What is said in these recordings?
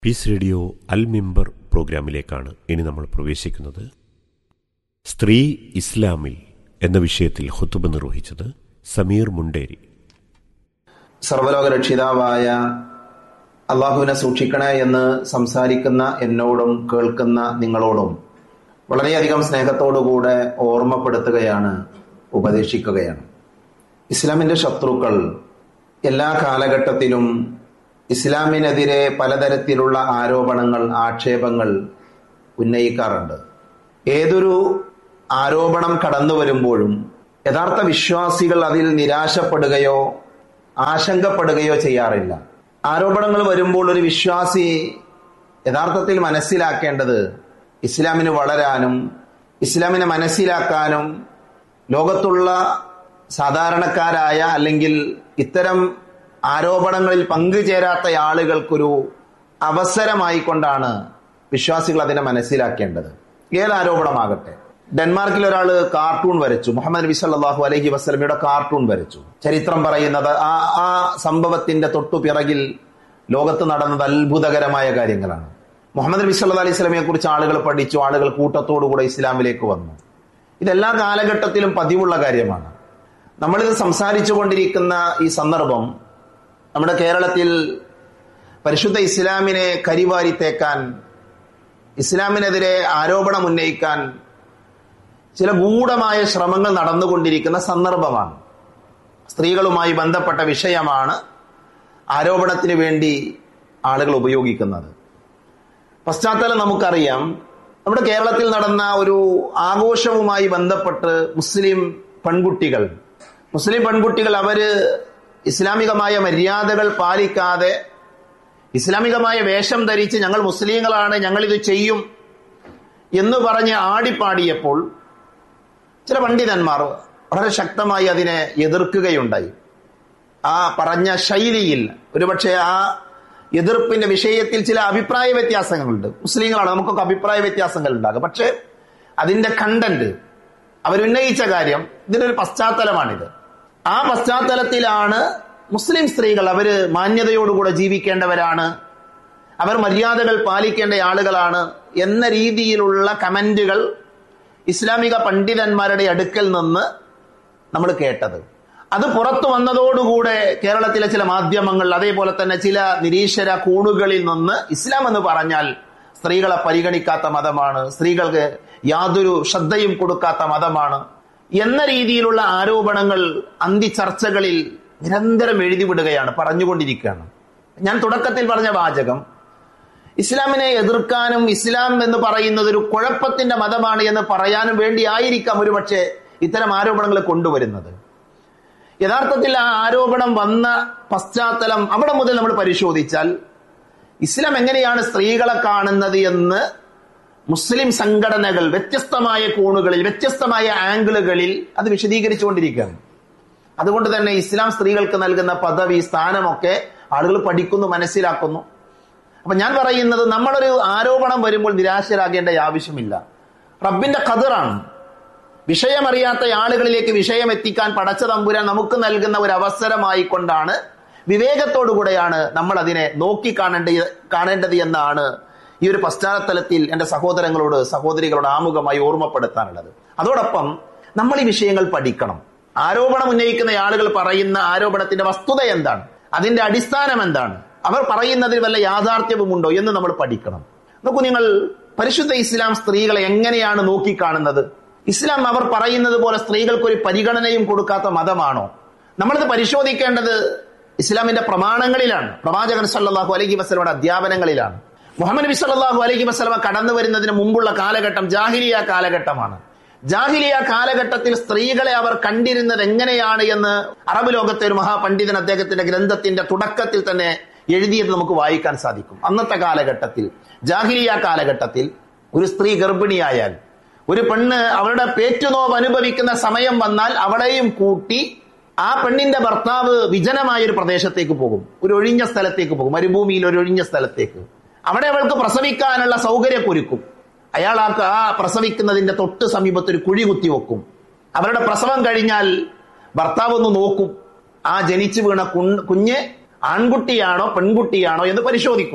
Piece radio അൽ മിമ്പർ പ്രോഗ്രാമിലേക്കാണ് ഇനി നമ്മൾ പ്രവേശിക്കുന്നത് സ്ത്രീ ഇസ്ലാമിൽ എന്ന വിഷയത്തിൽ ഹുത്തുബ നിർവഹിച്ചത് സമീർ മുണ്ടേരി സർവലോക രക്ഷിതാവായ അള്ളാഹുവിനെ സൂക്ഷിക്കണേ എന്ന് സംസാരിക്കുന്ന എന്നോടും കേൾക്കുന്ന നിങ്ങളോടും വളരെയധികം സ്നേഹത്തോടുകൂടെ ഓർമ്മപ്പെടുത്തുകയാണ് ഉപദേശിക്കുകയാണ് ഇസ്ലാമിന്റെ ശത്രുക്കൾ എല്ലാ കാലഘട്ടത്തിലും ഇസ്ലാമിനെതിരെ പലതരത്തിലുള്ള ആരോപണങ്ങൾ ആക്ഷേപങ്ങൾ ഉന്നയിക്കാറുണ്ട് ഏതൊരു ആരോപണം കടന്നു വരുമ്പോഴും യഥാർത്ഥ വിശ്വാസികൾ അതിൽ നിരാശപ്പെടുകയോ ആശങ്കപ്പെടുകയോ ചെയ്യാറില്ല ആരോപണങ്ങൾ വരുമ്പോൾ ഒരു വിശ്വാസി യഥാർത്ഥത്തിൽ മനസ്സിലാക്കേണ്ടത് ഇസ്ലാമിന് വളരാനും ഇസ്ലാമിനെ മനസ്സിലാക്കാനും ലോകത്തുള്ള സാധാരണക്കാരായ അല്ലെങ്കിൽ ഇത്തരം ആരോപണങ്ങളിൽ പങ്കുചേരാത്ത ആളുകൾക്കൊരു അവസരമായിക്കൊണ്ടാണ് വിശ്വാസികൾ അതിനെ മനസ്സിലാക്കേണ്ടത് ഏത് ആരോപണമാകട്ടെ ഡെൻമാർക്കിൽ ഒരാൾ കാർട്ടൂൺ വരച്ചു മുഹമ്മദ് നബി സല്ലാഹു അലഹി വസ്ലമയുടെ കാർട്ടൂൺ വരച്ചു ചരിത്രം പറയുന്നത് ആ ആ സംഭവത്തിന്റെ തൊട്ടു പിറകിൽ ലോകത്ത് നടന്നത് അത്ഭുതകരമായ കാര്യങ്ങളാണ് മുഹമ്മദ് നബി സല്ലാ അലൈഹി സ്വലമിയെ കുറിച്ച് ആളുകൾ പഠിച്ചു ആളുകൾ കൂട്ടത്തോടുകൂടെ ഇസ്ലാമിലേക്ക് വന്നു ഇതെല്ലാ കാലഘട്ടത്തിലും പതിവുള്ള കാര്യമാണ് നമ്മളിത് സംസാരിച്ചു കൊണ്ടിരിക്കുന്ന ഈ സന്ദർഭം നമ്മുടെ കേരളത്തിൽ പരിശുദ്ധ ഇസ്ലാമിനെ കരിവാരി തേക്കാൻ ഇസ്ലാമിനെതിരെ ആരോപണം ഉന്നയിക്കാൻ ചില ഗൂഢമായ ശ്രമങ്ങൾ നടന്നുകൊണ്ടിരിക്കുന്ന സന്ദർഭമാണ് സ്ത്രീകളുമായി ബന്ധപ്പെട്ട വിഷയമാണ് ആരോപണത്തിന് വേണ്ടി ആളുകൾ ഉപയോഗിക്കുന്നത് പശ്ചാത്തലം നമുക്കറിയാം നമ്മുടെ കേരളത്തിൽ നടന്ന ഒരു ആഘോഷവുമായി ബന്ധപ്പെട്ട് മുസ്ലിം പെൺകുട്ടികൾ മുസ്ലിം പെൺകുട്ടികൾ അവര് ഇസ്ലാമികമായ മര്യാദകൾ പാലിക്കാതെ ഇസ്ലാമികമായ വേഷം ധരിച്ച് ഞങ്ങൾ മുസ്ലിങ്ങളാണ് ഞങ്ങൾ ഇത് ചെയ്യും എന്ന് പറഞ്ഞ് ആടിപ്പാടിയപ്പോൾ ചില പണ്ഡിതന്മാർ വളരെ ശക്തമായി അതിനെ എതിർക്കുകയുണ്ടായി ആ പറഞ്ഞ ശൈലിയിൽ ഒരുപക്ഷെ ആ എതിർപ്പിന്റെ വിഷയത്തിൽ ചില അഭിപ്രായ വ്യത്യാസങ്ങളുണ്ട് മുസ്ലിങ്ങളാണ് നമുക്കൊക്കെ അഭിപ്രായ വ്യത്യാസങ്ങൾ ഉണ്ടാകും പക്ഷെ അതിന്റെ കണ്ടന്റ് അവരുന്നയിച്ച കാര്യം ഇതിനൊരു പശ്ചാത്തലമാണിത് ആ പശ്ചാത്തലത്തിലാണ് മുസ്ലിം സ്ത്രീകൾ അവര് മാന്യതയോടുകൂടെ ജീവിക്കേണ്ടവരാണ് അവർ മര്യാദകൾ പാലിക്കേണ്ട ആളുകളാണ് എന്ന രീതിയിലുള്ള കമന്റുകൾ ഇസ്ലാമിക പണ്ഡിതന്മാരുടെ അടുക്കൽ നിന്ന് നമ്മൾ കേട്ടത് അത് പുറത്തു വന്നതോടുകൂടെ കേരളത്തിലെ ചില മാധ്യമങ്ങൾ അതേപോലെ തന്നെ ചില നിരീശ്വര കൂടുകളിൽ നിന്ന് ഇസ്ലാം എന്ന് പറഞ്ഞാൽ സ്ത്രീകളെ പരിഗണിക്കാത്ത മതമാണ് സ്ത്രീകൾക്ക് യാതൊരു ശ്രദ്ധയും കൊടുക്കാത്ത മതമാണ് എന്ന രീതിയിലുള്ള ആരോപണങ്ങൾ അന്തിചർച്ചകളിൽ നിരന്തരം എഴുതിവിടുകയാണ് പറഞ്ഞുകൊണ്ടിരിക്കുകയാണ് ഞാൻ തുടക്കത്തിൽ പറഞ്ഞ വാചകം ഇസ്ലാമിനെ എതിർക്കാനും ഇസ്ലാം എന്ന് പറയുന്നത് ഒരു കുഴപ്പത്തിന്റെ മതമാണ് എന്ന് പറയാനും വേണ്ടി ആയിരിക്കാം ഒരുപക്ഷെ ഇത്തരം ആരോപണങ്ങൾ കൊണ്ടുവരുന്നത് യഥാർത്ഥത്തിൽ ആ ആരോപണം വന്ന പശ്ചാത്തലം അവിടെ മുതൽ നമ്മൾ പരിശോധിച്ചാൽ ഇസ്ലാം എങ്ങനെയാണ് സ്ത്രീകളെ കാണുന്നത് എന്ന് മുസ്ലിം സംഘടനകൾ വ്യത്യസ്തമായ കോണുകളിൽ വ്യത്യസ്തമായ ആംഗിളുകളിൽ അത് വിശദീകരിച്ചുകൊണ്ടിരിക്കുകയാണ് അതുകൊണ്ട് തന്നെ ഇസ്ലാം സ്ത്രീകൾക്ക് നൽകുന്ന പദവി സ്ഥാനമൊക്കെ ആളുകൾ പഠിക്കുന്നു മനസ്സിലാക്കുന്നു അപ്പൊ ഞാൻ പറയുന്നത് നമ്മളൊരു ആരോപണം വരുമ്പോൾ നിരാശരാകേണ്ട ആവശ്യമില്ല റബ്ബിന്റെ കതിറാണ് വിഷയമറിയാത്ത ആളുകളിലേക്ക് വിഷയം എത്തിക്കാൻ പടച്ച തമ്പുരാൻ നമുക്ക് നൽകുന്ന ഒരു അവസരമായിക്കൊണ്ടാണ് വിവേകത്തോടുകൂടെയാണ് നമ്മൾ അതിനെ നോക്കി കാണേണ്ട കാണേണ്ടത് എന്നാണ് ഈ ഒരു പശ്ചാത്തലത്തിൽ എൻ്റെ സഹോദരങ്ങളോട് സഹോദരികളോട് ആമുഖമായി ഓർമ്മപ്പെടുത്താനുള്ളത് അതോടൊപ്പം നമ്മൾ ഈ വിഷയങ്ങൾ പഠിക്കണം ആരോപണം ഉന്നയിക്കുന്ന ആളുകൾ പറയുന്ന ആരോപണത്തിന്റെ വസ്തുത എന്താണ് അതിന്റെ അടിസ്ഥാനം എന്താണ് അവർ പറയുന്നതിൽ വല്ല യാഥാർത്ഥ്യവുമുണ്ടോ എന്ന് നമ്മൾ പഠിക്കണം നോക്കൂ നിങ്ങൾ പരിശുദ്ധ ഇസ്ലാം സ്ത്രീകളെ എങ്ങനെയാണ് നോക്കിക്കാണുന്നത് ഇസ്ലാം അവർ പറയുന്നത് പോലെ സ്ത്രീകൾക്ക് ഒരു പരിഗണനയും കൊടുക്കാത്ത മതമാണോ നമ്മളിത് പരിശോധിക്കേണ്ടത് ഇസ്ലാമിന്റെ പ്രമാണങ്ങളിലാണ് പ്രവാചകൻ സല്ലാഹു അലഹി വസ്ലമയുടെ അധ്യാപനങ്ങളിലാണ് മുഹമ്മദ് നബി സല്ലാഹു അലഹി വസ്ലമ കടന്നു വരുന്നതിന് മുമ്പുള്ള കാലഘട്ടം ജാഹിലിയ കാലഘട്ടമാണ് ജാഹിലിയ കാലഘട്ടത്തിൽ സ്ത്രീകളെ അവർ കണ്ടിരുന്നത് എങ്ങനെയാണ് എന്ന് അറബ് ലോകത്തെ ഒരു മഹാപണ്ഡിതൻ അദ്ദേഹത്തിന്റെ ഗ്രന്ഥത്തിന്റെ തുടക്കത്തിൽ തന്നെ എഴുതിയത് നമുക്ക് വായിക്കാൻ സാധിക്കും അന്നത്തെ കാലഘട്ടത്തിൽ ജാഹിലിയ കാലഘട്ടത്തിൽ ഒരു സ്ത്രീ ഗർഭിണിയായാൽ ഒരു പെണ്ണ് അവളുടെ പേറ്റുനോവ് അനുഭവിക്കുന്ന സമയം വന്നാൽ അവളെയും കൂട്ടി ആ പെണ്ണിന്റെ ഭർത്താവ് വിജനമായ ഒരു പ്രദേശത്തേക്ക് പോകും ഒരു ഒഴിഞ്ഞ സ്ഥലത്തേക്ക് പോകും മരുഭൂമിയിൽ ഒരു ഒഴിഞ്ഞ സ്ഥലത്തേക്ക് അവിടെ അവൾക്ക് പ്രസവിക്കാനുള്ള സൗകര്യമൊരുക്കും അയാൾ ആ ആ പ്രസവിക്കുന്നതിന്റെ തൊട്ട് സമീപത്ത് ഒരു കുഴി കുത്തി വെക്കും അവരുടെ പ്രസവം കഴിഞ്ഞാൽ ഭർത്താവ് ഒന്ന് നോക്കും ആ ജനിച്ചു വീണ കുഞ്ഞ് ആൺകുട്ടിയാണോ പെൺകുട്ടിയാണോ എന്ന് പരിശോധിക്കും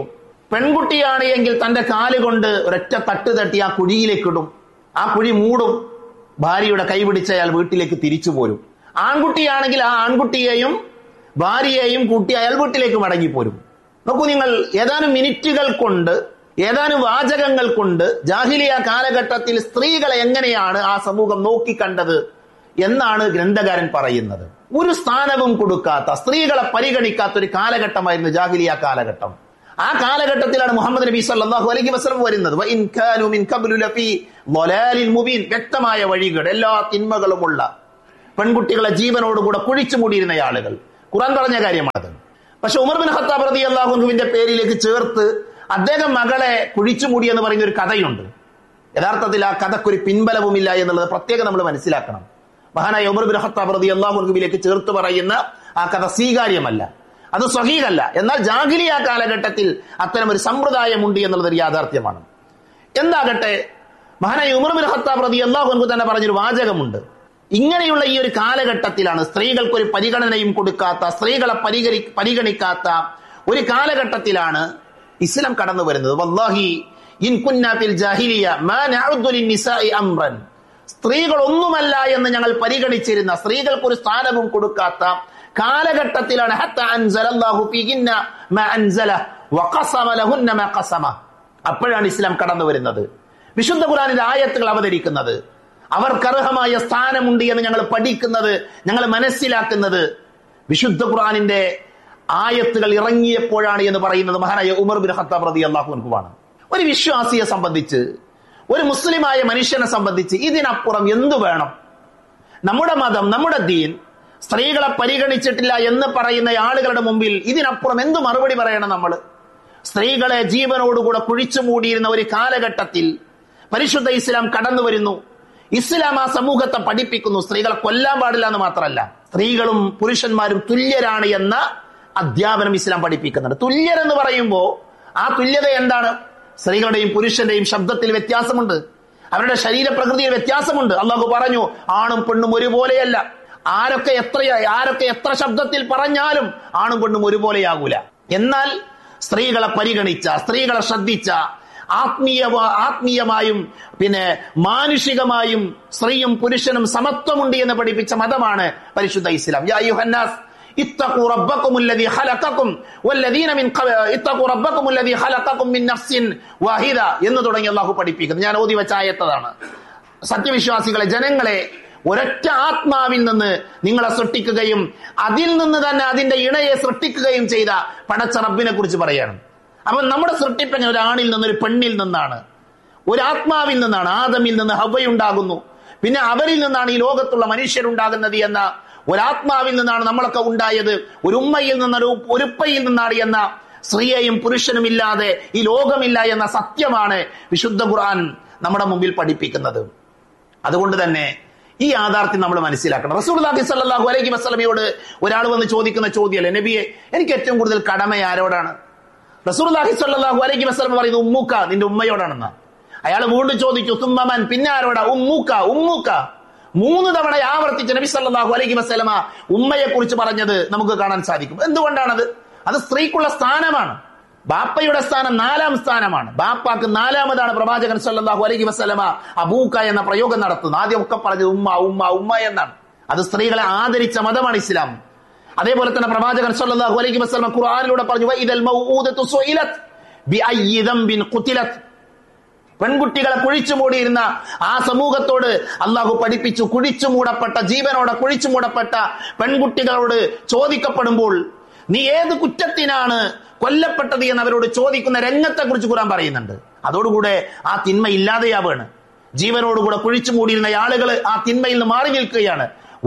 പെൺകുട്ടിയാണ് എങ്കിൽ തന്റെ കാലുകൊണ്ട് ഒരൊറ്റ തട്ട് തട്ടി ആ കുഴിയിലേക്ക് ഇടും ആ കുഴി മൂടും ഭാര്യയുടെ കൈ പിടിച്ച് അയാൾ വീട്ടിലേക്ക് തിരിച്ചു പോരും ആൺകുട്ടിയാണെങ്കിൽ ആ ആൺകുട്ടിയെയും ഭാര്യയെയും കൂട്ടി അയാൾ വീട്ടിലേക്ക് മടങ്ങിപ്പോരും നോക്കൂ നിങ്ങൾ ഏതാനും മിനിറ്റുകൾ കൊണ്ട് ഏതാനും വാചകങ്ങൾ കൊണ്ട് ജാഹിലിയ കാലഘട്ടത്തിൽ സ്ത്രീകളെ എങ്ങനെയാണ് ആ സമൂഹം നോക്കിക്കണ്ടത് എന്നാണ് ഗ്രന്ഥകാരൻ പറയുന്നത് ഒരു സ്ഥാനവും കൊടുക്കാത്ത സ്ത്രീകളെ പരിഗണിക്കാത്ത ഒരു കാലഘട്ടമായിരുന്നു ജാഹിലിയ കാലഘട്ടം ആ കാലഘട്ടത്തിലാണ് മുഹമ്മദ് നബി സല്ലല്ലാഹു അലൈഹി വസല്ലം വരുന്നത് വ ഇൻ കാനൂ മിൻ ഖബ്ലു ലഫീ ളലാലിൻ മുബീൻ വ്യക്തമായ വഴികൾ എല്ലാ തിന്മകളുമുള്ള പെൺകുട്ടികളെ ജീവനോടുകൂടെ കുഴിച്ചു മൂടിയിരുന്ന ആളുകൾ ഖുറാൻ പറഞ്ഞ കാര്യമാണത് പക്ഷെ ഉമർ ബിൻ ഖത്താബ് റതി അള്ളാഹുവിന്റെ പേരിലേക്ക് ചേർത്ത് അദ്ദേഹം മകളെ കുഴിച്ചു മൂടി എന്ന് പറയുന്ന ഒരു കഥയുണ്ട് യഥാർത്ഥത്തിൽ ആ കഥക്കൊരു പിൻബലവുമില്ല എന്നുള്ളത് പ്രത്യേകം നമ്മൾ മനസ്സിലാക്കണം മഹാനായ ഉമർ ബിൻ ഖത്താബ് റതി അള്ളാഹുവിലേക്ക് ചേർത്ത് പറയുന്ന ആ കഥ സ്വീകാര്യമല്ല അത് സ്വഹീകല്ല എന്നാൽ ജാഗിലിയ കാലഘട്ടത്തിൽ അത്തരം ഒരു സമ്പ്രദായമുണ്ട് എന്നുള്ളത് ഒരു യാഥാർത്ഥ്യമാണ് എന്താകട്ടെ മഹാനായ ഉമർ ബിൻ ഖത്താബ് റതി അള്ളാഹു തന്നെ പറഞ്ഞൊരു വാചകമുണ്ട് ഇങ്ങനെയുള്ള ഈ ഒരു കാലഘട്ടത്തിലാണ് സ്ത്രീകൾക്ക് ഒരു പരിഗണനയും കൊടുക്കാത്ത സ്ത്രീകളെ പരിഗണി പരിഗണിക്കാത്ത ഒരു കാലഘട്ടത്തിലാണ് ഇസ്ലാം കടന്നു വരുന്നത് വല്ലാഹി ഇൻ കുന്നാത്തിൽ ജാഹിലിയ മാ നഅുദ്ദു ലിന്നിസാഇ അംറൻ സ്ത്രീകൾ ഒന്നുമല്ല എന്ന് ഞങ്ങൾ പരിഗണിച്ചിരുന്ന സ്ത്രീകൾക്ക് ഒരു സ്ഥാനവും കൊടുക്കാത്ത കാലഘട്ടത്തിലാണ് ഹത്ത അൻസലല്ലാഹു ഫീഹിന്ന മാ അൻസല വഖസമ ലഹുന്ന മാ ഖസമ അപ്പോഴാണ് ഇസ്ലാം കടന്നു വരുന്നത് വിശുദ്ധ ഖുർആനിലെ ആയത്തുകൾ അവതരിക്കുന്നത് അവർക്കർഹമായ സ്ഥാനമുണ്ട് എന്ന് ഞങ്ങൾ പഠിക്കുന്നത് ഞങ്ങൾ മനസ്സിലാക്കുന്നത് വിശുദ്ധ ഖുർആനിന്റെ ആയത്തുകൾ ഇറങ്ങിയപ്പോഴാണ് എന്ന് പറയുന്നത് മഹാനായ ഉമർ ബിൻ ഖത്താബ് റതി അള്ളാഹുനുക്കുമാണ് ഒരു വിശ്വാസിയെ സംബന്ധിച്ച് ഒരു മുസ്ലിമായ മനുഷ്യനെ സംബന്ധിച്ച് ഇതിനപ്പുറം എന്തു വേണം നമ്മുടെ മതം നമ്മുടെ ദീൻ സ്ത്രീകളെ പരിഗണിച്ചിട്ടില്ല എന്ന് പറയുന്ന ആളുകളുടെ മുമ്പിൽ ഇതിനപ്പുറം എന്ത് മറുപടി പറയണം നമ്മൾ സ്ത്രീകളെ ജീവനോടുകൂടെ കുഴിച്ചു മൂടിയിരുന്ന ഒരു കാലഘട്ടത്തിൽ പരിശുദ്ധ ഇസ്ലാം കടന്നു വരുന്നു ഇസ്ലാം ആ സമൂഹത്തെ പഠിപ്പിക്കുന്നു സ്ത്രീകളെ കൊല്ലാൻ പാടില്ല എന്ന് മാത്രമല്ല സ്ത്രീകളും പുരുഷന്മാരും തുല്യരാണ് എന്ന അധ്യാപനം ഇസ്ലാം പഠിപ്പിക്കുന്നുണ്ട് തുല്യരെന്ന് പറയുമ്പോൾ ആ തുല്യത എന്താണ് സ്ത്രീകളുടെയും പുരുഷന്റെയും ശബ്ദത്തിൽ വ്യത്യാസമുണ്ട് അവരുടെ ശരീരപ്രകൃതിയിൽ വ്യത്യാസമുണ്ട് അള്ളാഹു പറഞ്ഞു ആണും പെണ്ണും ഒരുപോലെയല്ല ആരൊക്കെ എത്ര ആരൊക്കെ എത്ര ശബ്ദത്തിൽ പറഞ്ഞാലും ആണും പെണ്ണും ഒരുപോലെയാകൂല എന്നാൽ സ്ത്രീകളെ പരിഗണിച്ച സ്ത്രീകളെ ശ്രദ്ധിച്ച ആത്മീയ ആത്മീയമായും പിന്നെ മാനുഷികമായും സ്ത്രീയും പുരുഷനും സമത്വമുണ്ട് എന്ന് പഠിപ്പിച്ച മതമാണ് പരിശുദ്ധ ഇസ്ലാം യാ യുഹന്നാസ് اتقوا ربكم الذي خلقكم والذين من قبل اتقوا ربكم الذي خلقكم من نفس واحده എന്ന് തുടങ്ങി അള്ളാഹു പഠിപ്പിക്കുന്നത് ഞാൻ ഓതി വെച്ച ആയത്തതാണ് സത്യവിശ്വാസികളെ ജനങ്ങളെ ഒരൊറ്റ ആത്മാവിൽ നിന്ന് നിങ്ങളെ സൃഷ്ടിക്കുകയും അതിൽ നിന്ന് തന്നെ അതിന്റെ ഇണയെ സൃഷ്ടിക്കുകയും ചെയ്ത പടച്ച റബ്ബിനെ കുറിച്ച് പറയാണ് അപ്പൊ നമ്മുടെ സൃഷ്ടിപ്പ് ഒരു ആണിൽ നിന്ന് ഒരു പെണ്ണിൽ നിന്നാണ് ഒരു ആത്മാവിൽ നിന്നാണ് ആദമിൽ നിന്ന് ഹവയുണ്ടാകുന്നു പിന്നെ അവരിൽ നിന്നാണ് ഈ ലോകത്തുള്ള മനുഷ്യരുണ്ടാകുന്നത് എന്ന ഒരാത്മാവിൽ നിന്നാണ് നമ്മളൊക്കെ ഉണ്ടായത് ഒരു ഉമ്മയിൽ നിന്ന് ഒരു ഉപ്പയിൽ നിന്നാണ് എന്ന സ്ത്രീയെയും പുരുഷനും ഇല്ലാതെ ഈ ലോകമില്ല എന്ന സത്യമാണ് വിശുദ്ധ ഖുർആൻ നമ്മുടെ മുമ്പിൽ പഠിപ്പിക്കുന്നത് അതുകൊണ്ട് തന്നെ ഈ യാഥാർത്ഥ്യം നമ്മൾ മനസ്സിലാക്കണം റസൂൽഹി സല്ലാഹു അലൈഹി വസ്ലമയോട് ഒരാൾ വന്ന് ചോദിക്കുന്ന ചോദ്യമല്ലേ നബിയെ എനിക്ക് ഏറ്റവും കൂടുതൽ കടമ ആരോടാണ് റസൂൽഹി സല്ലാഹു അലൈഹി വസ്ലമ പറയുന്നത് ഉമ്മൂക്ക നിന്റെ ഉമ്മയോടാണെന്ന് അയാൾ വീണ്ടും ചോദിച്ചു സുമ്മമൻ പിന്നെ ആരോടാ ഉമ്മൂക്ക ഉമ്മൂക്ക മൂന്ന് തവണ ആവർത്തിച്ച് നബി സല്ലാഹു അലൈഹി വസ്ലമ ഉമ്മയെ കുറിച്ച് പറഞ്ഞത് നമുക്ക് കാണാൻ സാധിക്കും എന്തുകൊണ്ടാണത് അത് സ്ത്രീക്കുള്ള സ്ഥാനമാണ് ബാപ്പയുടെ സ്ഥാനം നാലാം സ്ഥാനമാണ് ബാപ്പാക്ക് നാലാമതാണ് പ്രവാചകൻ സല്ലാഹു അലൈഹി വസ്ലമ അബൂക്ക എന്ന പ്രയോഗം നടത്തുന്നത് ആദ്യം ഒക്കെ പറഞ്ഞത് ഉമ്മ ഉമ്മ ഉമ്മ എന്നാണ് അത് സ്ത്രീകളെ ആദരിച്ച മതമാണ് ഇസ്ലാം അതേപോലെ തന്നെ പ്രവാചകൻ സല്ലാഹു അലൈഹി വസ്ലമ ഖുർആാനിലൂടെ പറഞ്ഞു ഇദൽ മൗഊദത്തു സുഇലത് ബിഅയ്യി ദംബിൻ ഖുതിലത് പെൺകുട്ടികളെ കുഴിച്ചു മൂടിയിരുന്ന ആ സമൂഹത്തോട് അള്ളാഹു പഠിപ്പിച്ചു കുഴിച്ചു മൂടപ്പെട്ട ജീവനോടെ കുഴിച്ചു മൂടപ്പെട്ട പെൺകുട്ടികളോട് ചോദിക്കപ്പെടുമ്പോൾ നീ ഏത് കുറ്റത്തിനാണ് കൊല്ലപ്പെട്ടത് എന്ന് അവരോട് ചോദിക്കുന്ന രംഗത്തെ കുറിച്ച് ഖുറാൻ പറയുന്നുണ്ട് അതോടുകൂടെ ആ തിന്മ ഇല്ലാതെയാവാണ് ജീവനോടുകൂടെ കുഴിച്ചു മൂടിയിരുന്ന ആളുകൾ ആ തിന്മയിൽ നിന്ന് മാറി നിൽക്കുകയാണ്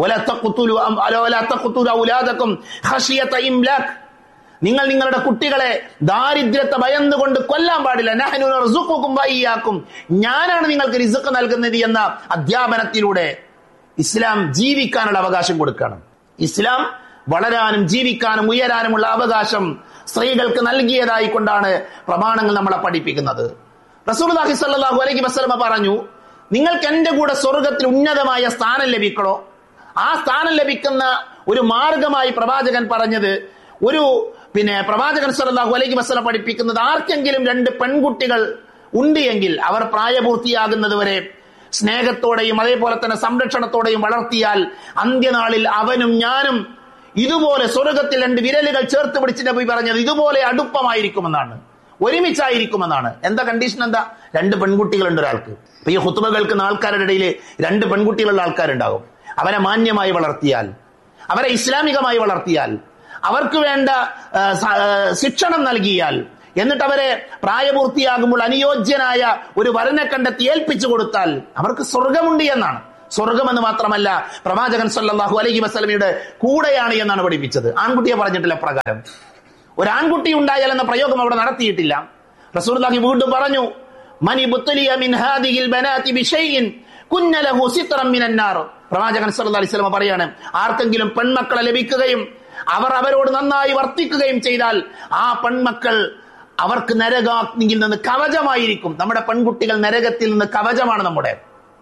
നിങ്ങൾ നിങ്ങളുടെ കുട്ടികളെ ദാരിദ്ര്യത്തെ ഭയന്നുകൊണ്ട് കൊല്ലാൻ പാടില്ല വയ്യാക്കും ഞാനാണ് നിങ്ങൾക്ക് റിസുക്ക് നൽകുന്നത് എന്ന അധ്യാപനത്തിലൂടെ ഇസ്ലാം ജീവിക്കാനുള്ള അവകാശം കൊടുക്കണം ഇസ്ലാം വളരാനും ജീവിക്കാനും ഉയരാനുമുള്ള അവകാശം സ്ത്രീകൾക്ക് നൽകിയതായി കൊണ്ടാണ് പ്രമാണങ്ങൾ നമ്മളെ പഠിപ്പിക്കുന്നത് റസൂൽഹി സല്ലാഹു അലൈഹി വസ്ലമ പറഞ്ഞു നിങ്ങൾക്ക് എന്റെ കൂടെ സ്വർഗത്തിൽ ഉന്നതമായ സ്ഥാനം ലഭിക്കണോ ആ സ്ഥാനം ലഭിക്കുന്ന ഒരു മാർഗമായി പ്രവാചകൻ പറഞ്ഞത് ഒരു പിന്നെ പ്രവാചകൻ സല്ലല്ലാഹു അലൈഹി വസല്ലം പഠിപ്പിക്കുന്നത് ആർക്കെങ്കിലും രണ്ട് പെൺകുട്ടികൾ ഉണ്ട് എങ്കിൽ അവർ പ്രായപൂർത്തിയാകുന്നത് വരെ സ്നേഹത്തോടെയും അതേപോലെ തന്നെ സംരക്ഷണത്തോടെയും വളർത്തിയാൽ അന്ത്യനാളിൽ അവനും ഞാനും ഇതുപോലെ സ്വർഗത്തിൽ രണ്ട് വിരലുകൾ ചേർത്ത് പിടിച്ച് നബി പറഞ്ഞത് ഇതുപോലെ അടുപ്പമായിരിക്കുമെന്നാണ് ഒരുമിച്ചായിരിക്കുമെന്നാണ് എന്താ കണ്ടീഷൻ എന്താ രണ്ട് പെൺകുട്ടികളുണ്ട് ഒരാൾക്ക് ഇപ്പൊ ഈ ഹുത്തുബ കേൾക്കുന്ന ആൾക്കാരുടെ ഇടയിൽ രണ്ട് പെൺകുട്ടികളുള്ള ആൾക്കാരുണ്ടാകും അവരെ മാന്യമായി വളർത്തിയാൽ അവരെ ഇസ്ലാമികമായി വളർത്തിയാൽ അവർക്ക് വേണ്ട ആ, സ- ആ, ശിക്ഷണം നൽകിയാൽ എന്നിട്ട് അവരെ പ്രായപൂർത്തിയാകുമ്പോൾ അനുയോജ്യനായ ഒരു വരനെ കണ്ടെത്തി ഏൽപ്പിച്ചു കൊടുത്താൽ അവർക്ക് സ്വർഗമുണ്ട് എന്നാണ് സ്വർഗമെന്ന് മാത്രമല്ല പ്രവാചകൻ സല്ലല്ലാഹു അലൈഹി വസല്ലമയുടെ കൂടെയാണ് എന്നാണ് പഠിപ്പിച്ചത് ആൺകുട്ടിയെ പറഞ്ഞിട്ടില്ല പ്രകാരം ഒരു ആൺകുട്ടി ഉണ്ടായാൽ എന്ന പ്രയോഗം അവിടെ നടത്തിയിട്ടില്ല റസൂലുള്ളാഹി വീണ്ടും പറഞ്ഞു മനി ബുത്തലിയ മിൻ ഹാദിഹിൽ ബനാതി ബിശൈഇൻ കുന്ന ലഹു സിത്റൻ മിനൻ നാർ പ്രവാചകൻ സല്ലല്ലാഹു അലൈഹി വസല്ലം പറയാണ് ആർക്കെങ്കിലും പെൺമക്കളെ ലഭിക്കുകയും അവർ അവരോട് നന്നായി വർത്തിക്കുകയും ചെയ്താൽ ആ പെൺമക്കൾ അവർക്ക് നരകാഗ്നിയിൽ നിന്ന് കവചമായിരിക്കും നമ്മുടെ പെൺകുട്ടികൾ നരകത്തിൽ നിന്ന് കവചമാണ് നമ്മുടെ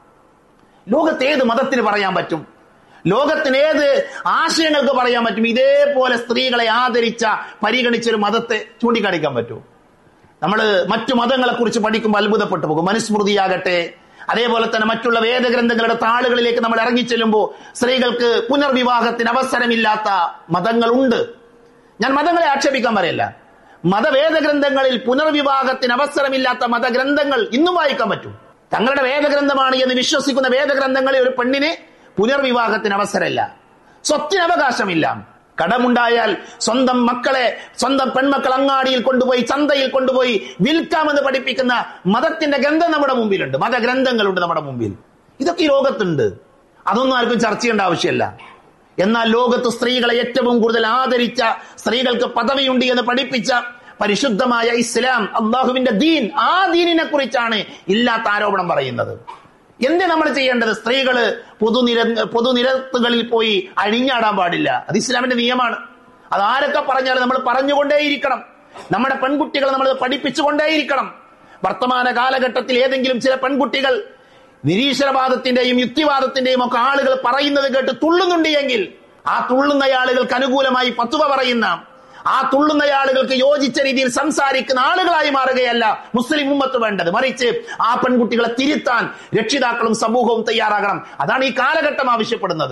ലോകത്ത് ഏത് മതത്തിന് പറയാൻ പറ്റും ലോകത്തിന് ഏത് ആശയങ്ങൾക്ക് പറയാൻ പറ്റും ഇതേപോലെ സ്ത്രീകളെ ആദരിച്ച പരിഗണിച്ച ഒരു മതത്തെ ചൂണ്ടിക്കാണിക്കാൻ പറ്റുമോ നമ്മൾ മറ്റു മതങ്ങളെ കുറിച്ച് പഠിക്കുമ്പോൾ അത്ഭുതപ്പെട്ടു പോകും മനുസ്മൃതിയാകട്ടെ അതേപോലെ തന്നെ മറ്റുള്ള വേദഗ്രന്ഥങ്ങളുടെ താളുകളിലേക്ക് നമ്മൾ ഇറങ്ങിച്ചെല്ലുമ്പോൾ സ്ത്രീകൾക്ക് പുനർവിവാഹത്തിന് അവസരമില്ലാത്ത മതങ്ങളുണ്ട് ഞാൻ മതങ്ങളെ ആക്ഷേപിക്കാൻ പറയല്ല മതവേദഗ്രന്ഥങ്ങളിൽ പുനർവിവാഹത്തിന് അവസരമില്ലാത്ത മതഗ്രന്ഥങ്ങൾ ഇന്നും വായിക്കാൻ പറ്റും തങ്ങളുടെ വേദഗ്രന്ഥമാണ് എന്ന് വിശ്വസിക്കുന്ന വേദഗ്രന്ഥങ്ങളിൽ ഒരു പെണ്ണിന് പുനർവിവാഹത്തിന് അവസരമില്ല സ്വത്തിന് അവകാശമില്ല കടമുണ്ടായാൽ സ്വന്തം മക്കളെ സ്വന്തം പെൺമക്കൾ അങ്ങാടിയിൽ കൊണ്ടുപോയി ചന്തയിൽ കൊണ്ടുപോയി വിൽക്കാമെന്ന് പഠിപ്പിക്കുന്ന മതത്തിന്റെ ഗ്രന്ഥം നമ്മുടെ മുമ്പിലുണ്ട് മതഗ്രന്ഥങ്ങളുണ്ട് നമ്മുടെ മുമ്പിൽ ഇതൊക്കെ ഈ ലോകത്തുണ്ട് അതൊന്നും ആർക്കും ചർച്ച ചെയ്യേണ്ട ആവശ്യമില്ല എന്നാൽ ലോകത്ത് സ്ത്രീകളെ ഏറ്റവും കൂടുതൽ ആദരിച്ച സ്ത്രീകൾക്ക് പദവിയുണ്ട് എന്ന് പഠിപ്പിച്ച പരിശുദ്ധമായ ഇസ്ലാം അള്ളാഹുവിന്റെ ദീൻ ആ ദീനിനെ കുറിച്ചാണ് ഇല്ലാത്ത ആരോപണം പറയുന്നത് എന്ത് നമ്മൾ ചെയ്യേണ്ടത് സ്ത്രീകള് പൊതുനിര പൊതുനിരത്തുകളിൽ പോയി അഴിഞ്ഞാടാൻ പാടില്ല അത് ഇസ്ലാമിന്റെ നിയമമാണ് അത് ആരൊക്കെ പറഞ്ഞാലും നമ്മൾ പറഞ്ഞുകൊണ്ടേയിരിക്കണം നമ്മുടെ പെൺകുട്ടികളെ നമ്മൾ പഠിപ്പിച്ചുകൊണ്ടേയിരിക്കണം വർത്തമാന കാലഘട്ടത്തിൽ ഏതെങ്കിലും ചില പെൺകുട്ടികൾ നിരീശ്വരവാദത്തിന്റെയും യുക്തിവാദത്തിന്റെയും ഒക്കെ ആളുകൾ പറയുന്നത് കേട്ട് തുള്ളുന്നുണ്ട് എങ്കിൽ ആ തുള്ളുന്ന ആളുകൾക്ക് അനുകൂലമായി പത്തുവ പറയുന്ന ആ തുള്ളുന്ന ആളുകൾക്ക് യോജിച്ച രീതിയിൽ സംസാരിക്കുന്ന ആളുകളായി മാറുകയല്ല മുസ്ലിം ഉമ്മത്ത് വേണ്ടത് മറിച്ച് ആ പെൺകുട്ടികളെ തിരുത്താൻ രക്ഷിതാക്കളും സമൂഹവും തയ്യാറാകണം അതാണ് ഈ കാലഘട്ടം ആവശ്യപ്പെടുന്നത്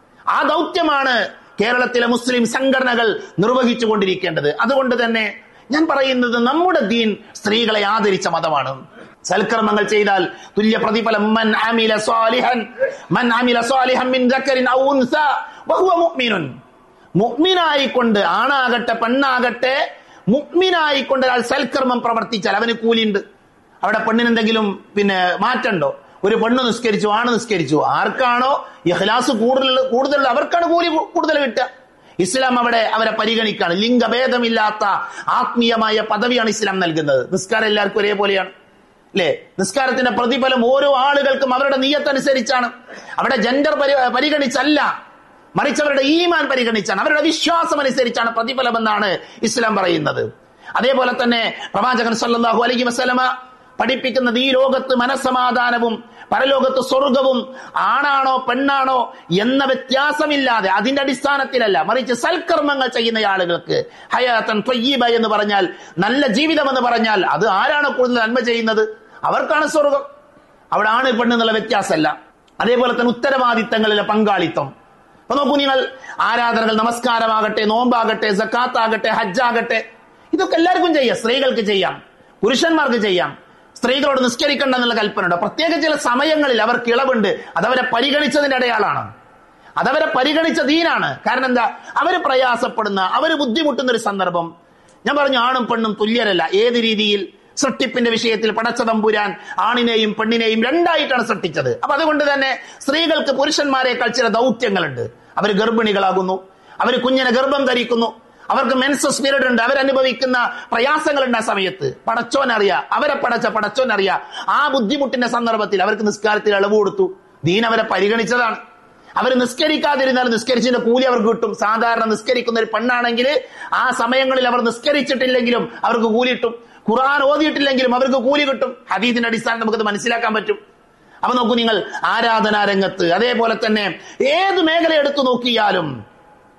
ആ ദൗത്യമാണ് കേരളത്തിലെ മുസ്ലിം സംഘടനകൾ നിർവഹിച്ചുകൊണ്ടിരിക്കേണ്ടത് അതുകൊണ്ട് തന്നെ ഞാൻ പറയുന്നത് നമ്മുടെ ദീൻ സ്ത്രീകളെ ആദരിച്ച മതമാണ് സൽക്കർമ്മങ്ങൾ ചെയ്താൽ തുല്യ പ്രതിഫലം മൻ അമില സ്വാലിഹൻ മൻ അമില സ്വാലിഹൻ മിൻ ദക്കറിൻ ഔ ഉൻസ വഹുവ മുഅ്മിനുൻ മുഅ്മിനായിക്കൊണ്ട് ആണാകട്ടെ പെണ്ണാകട്ടെ മുഅ്മിനായിക്കൊണ്ട് ഒരാൾ സൽക്കർമ്മം പ്രവർത്തിച്ചാൽ അവന് കൂലിയുണ്ട് അവിടെ പെണ്ണിനെന്തെങ്കിലും പിന്നെ മാറ്റണ്ടോ ഒരു പെണ്ണ് നിസ്കരിച്ചു ആണ് നിസ്കരിച്ചു ആർക്കാണോ ഇഖ്ലാസ് കൂടുതൽ കൂടുതൽ അവർക്കാണ് കൂലി കൂടുതൽ കിട്ടുക ഇസ്ലാം അവിടെ അവരെ പരിഗണിക്കാണ് ലിംഗഭേദമില്ലാത്ത ആത്മീയമായ പദവിയാണ് ഇസ്ലാം നൽകുന്നത് നിസ്കാരം എല്ലാവർക്കും ഒരേപോലെയാണ് അല്ലേ നിസ്കാരത്തിന്റെ പ്രതിഫലം ഓരോ ആളുകൾക്കും അവരുടെ നീയത്തനുസരിച്ചാണ് അവിടെ ജെൻഡർ പരിഗണിച്ചല്ല മറിച്ച് അവരുടെ ഈമാൻ പരിഗണിച്ചാണ് അവരുടെ വിശ്വാസം അനുസരിച്ചാണ് പ്രതിഫലം എന്നാണ് ഇസ്ലാം പറയുന്നത് അതേപോലെ തന്നെ പ്രവാചകൻ സല്ലല്ലാഹു അലൈഹി വസല്ലമ പഠിപ്പിക്കുന്നത് ഈ ലോകത്ത് മനസ്സമാധാനവും പരലോകത്ത് സ്വർഗവും ആണാണോ പെണ്ണാണോ എന്ന വ്യത്യാസമില്ലാതെ അതിന്റെ അടിസ്ഥാനത്തിലല്ല മറിച്ച് സൽക്കർമ്മങ്ങൾ ചെയ്യുന്ന ആളുകൾക്ക് ഹയാത്തൻ ത്വയ്യീബ എന്ന് പറഞ്ഞാൽ നല്ല ജീവിതം എന്ന് പറഞ്ഞാൽ അത് ആരാണ് കൂടുതൽ നന്മ ചെയ്യുന്നത് അവർക്കാണ് സ്വർഗം അവിടെ ആണ് പെണ്ണ് എന്നുള്ള വ്യത്യാസമല്ല അതേപോലെ തന്നെ ഉത്തരവാദിത്തങ്ങളിലെ പങ്കാളിത്തം അപ്പൊ നോക്കൂ നിങ്ങൾ ആരാധനകൾ നമസ്കാരമാകട്ടെ നോമ്പാകട്ടെ സക്കാത്താകട്ടെ ഹജ്ജാകട്ടെ ഇതൊക്കെ എല്ലാവർക്കും ചെയ്യാം സ്ത്രീകൾക്ക് ചെയ്യാം പുരുഷന്മാർക്ക് ചെയ്യാം സ്ത്രീകളോട് നിസ്കരിക്കണ്ട എന്നുള്ള കൽപ്പന ഉണ്ട് പ്രത്യേക ചില സമയങ്ങളിൽ അവർക്ക് ഇളവുണ്ട് അതവരെ പരിഗണിച്ചതിന്റെ അടയാളാണ് അതവരെ പരിഗണിച്ച ദീനാണ് കാരണം എന്താ അവര് പ്രയാസപ്പെടുന്ന അവര് ബുദ്ധിമുട്ടുന്ന ഒരു സന്ദർഭം ഞാൻ പറഞ്ഞു ആണും പെണ്ണും തുല്യരല്ല ഏത് രീതിയിൽ സൃഷ്ടിപ്പിന്റെ വിഷയത്തിൽ പടച്ചതമ്പുരാൻ ആണിനെയും പെണ്ണിനെയും രണ്ടായിട്ടാണ് സൃഷ്ടിച്ചത് അപ്പൊ അതുകൊണ്ട് തന്നെ സ്ത്രീകൾക്ക് പുരുഷന്മാരെക്കാൾ ചില ദൗത്യങ്ങളുണ്ട് അവർ ഗർഭിണികളാകുന്നു അവർ കുഞ്ഞിനെ ഗർഭം ധരിക്കുന്നു അവർക്ക് മെൻസസ് പീരീഡ് ഉണ്ട് അവരനുഭവിക്കുന്ന പ്രയാസങ്ങളുണ്ട് ആ സമയത്ത് പടച്ചോനറിയാ അവരെ പടച്ച പടച്ചോനറിയാ ആ ബുദ്ധിമുട്ടിന്റെ സന്ദർഭത്തിൽ അവർക്ക് നിസ്കാരത്തിൽ ഇളവ് കൊടുത്തു ദീൻ അവരെ പരിഗണിച്ചതാണ് അവർ നിസ്കരിക്കാതിരുന്നാൽ നിസ്കരിച്ചതിന്റെ കൂലി അവർക്ക് കിട്ടും സാധാരണ നിസ്കരിക്കുന്ന ഒരു പെണ്ണാണെങ്കിൽ ആ സമയങ്ങളിൽ അവർ നിസ്കരിച്ചിട്ടില്ലെങ്കിലും അവർക്ക് കൂലി കിട്ടും ഖുർആൻ ഓതിയിട്ടില്ലെങ്കിലും അവർക്ക് കൂലി കിട്ടും ഹദീദിന്റെ അടിസ്ഥാനം നമുക്കത് മനസ്സിലാക്കാൻ പറ്റും അപ്പൊ നോക്കൂ നിങ്ങൾ ആരാധനാ രംഗത്ത് അതേപോലെ തന്നെ ഏത് മേഖല എടുത്തു നോക്കിയാലും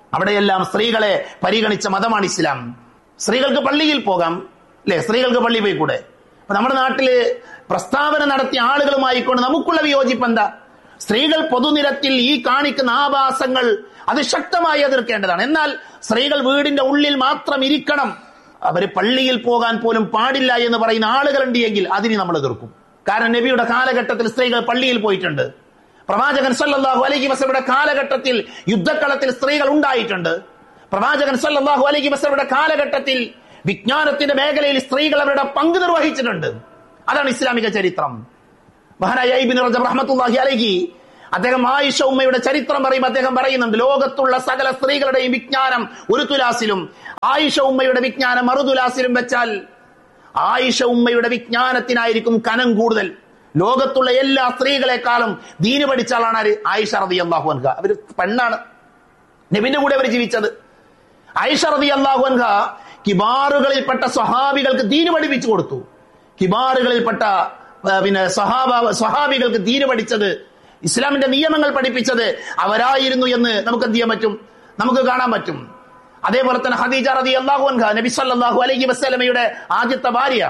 അവിടെയെല്ലാം സ്ത്രീകളെ പരിഗണിച്ച മതമാണ് ഇസ്ലാം സ്ത്രീകൾക്ക് പള്ളിയിൽ പോകാം അല്ലെ സ്ത്രീകൾക്ക് പള്ളി പോയി കൂടെ അപ്പൊ നമ്മുടെ നാട്ടില് പ്രസ്താവന നടത്തിയ ആളുകളുമായി കൊണ്ട് നമുക്കുള്ള വിയോജിപ്പ് എന്താ സ്ത്രീകൾ പൊതുനിരത്തിൽ ഈ കാണിക്കുന്ന ആഭാസങ്ങൾ അത് ശക്തമായി എതിർക്കേണ്ടതാണ് എന്നാൽ സ്ത്രീകൾ വീടിന്റെ ഉള്ളിൽ മാത്രം ഇരിക്കണം അവര് പള്ളിയിൽ പോകാൻ പോലും പാടില്ല എന്ന് പറയുന്ന ആളുകളുണ്ട് എങ്കിൽ അതിനെ നമ്മൾ എതിർക്കും കാരണം നബിയുടെ കാലഘട്ടത്തിൽ സ്ത്രീകൾ പള്ളിയിൽ പോയിട്ടുണ്ട് പ്രവാചകൻ സല്ലല്ലാഹു അലൈഹി വസല്ലമയുടെ കാലഘട്ടത്തിൽ യുദ്ധക്കളത്തിൽ സ്ത്രീകൾ ഉണ്ടായിട്ടുണ്ട് പ്രവാചകൻ സല്ലല്ലാഹു അലൈഹി വസല്ലമയുടെ കാലഘട്ടത്തിൽ വിജ്ഞാനത്തിന്റെ മേഖലയിൽ സ്ത്രീകൾ അവരുടെ പങ്ക് നിർവഹിച്ചിട്ടുണ്ട് അതാണ് ഇസ്ലാമിക ചരിത്രം മഹാനായ ഇബ്നു റജബ് റഹ്മത്തുള്ളാഹി അലൈഹി അദ്ദേഹം ആയിഷ ഉമ്മയുടെ ചരിത്രം പറയുമ്പോൾ അദ്ദേഹം പറയുന്നുണ്ട് ലോകത്തുള്ള സകല സ്ത്രീകളുടെയും വിജ്ഞാനം ഒരു തുലാസിലും ആയിഷ ഉമ്മയുടെ വിജ്ഞാനം മറുതുലാസിലും വെച്ചാൽ ആയിഷ ഉമ്മയുടെ വിജ്ഞാനത്തിനായിരിക്കും കനം കൂടുതൽ ലോകത്തുള്ള എല്ലാ സ്ത്രീകളെക്കാളും ദീന് പഠിച്ച ആളാണ് ആര് ആയിഷ റതി അള്ളാഹു അൻഹ അവര് പെണ്ണാണ് നബിന്റെ കൂടെ അവർ ജീവിച്ചത് ആയിഷ റതി അള്ളാഹു അൻഹ കിബാറുകളിൽപ്പെട്ട സ്വഹാബികൾക്ക് ദീന് പഠിപ്പിച്ചു കൊടുത്തു കിബാറുകളിൽപ്പെട്ട ആ, പിന്നെ സ്വഹാബ സ്വഹാബികൾക്ക് ദീന് പഠിച്ചത് ഇസ്ലാമിന്റെ നിയമങ്ങൾ പഠിപ്പിച്ചത് അവരായിരുന്നു എന്ന് നമുക്ക് എന്ത് ചെയ്യാൻ പറ്റും നമുക്ക് കാണാൻ പറ്റും അതേപോലെ തന്നെ ഹദീജ റതി അള്ളാഹു അൻഹ നബി സല്ലല്ലാഹു അലൈഹി വസ്ലമയുടെ ആദ്യത്തെ ഭാര്യ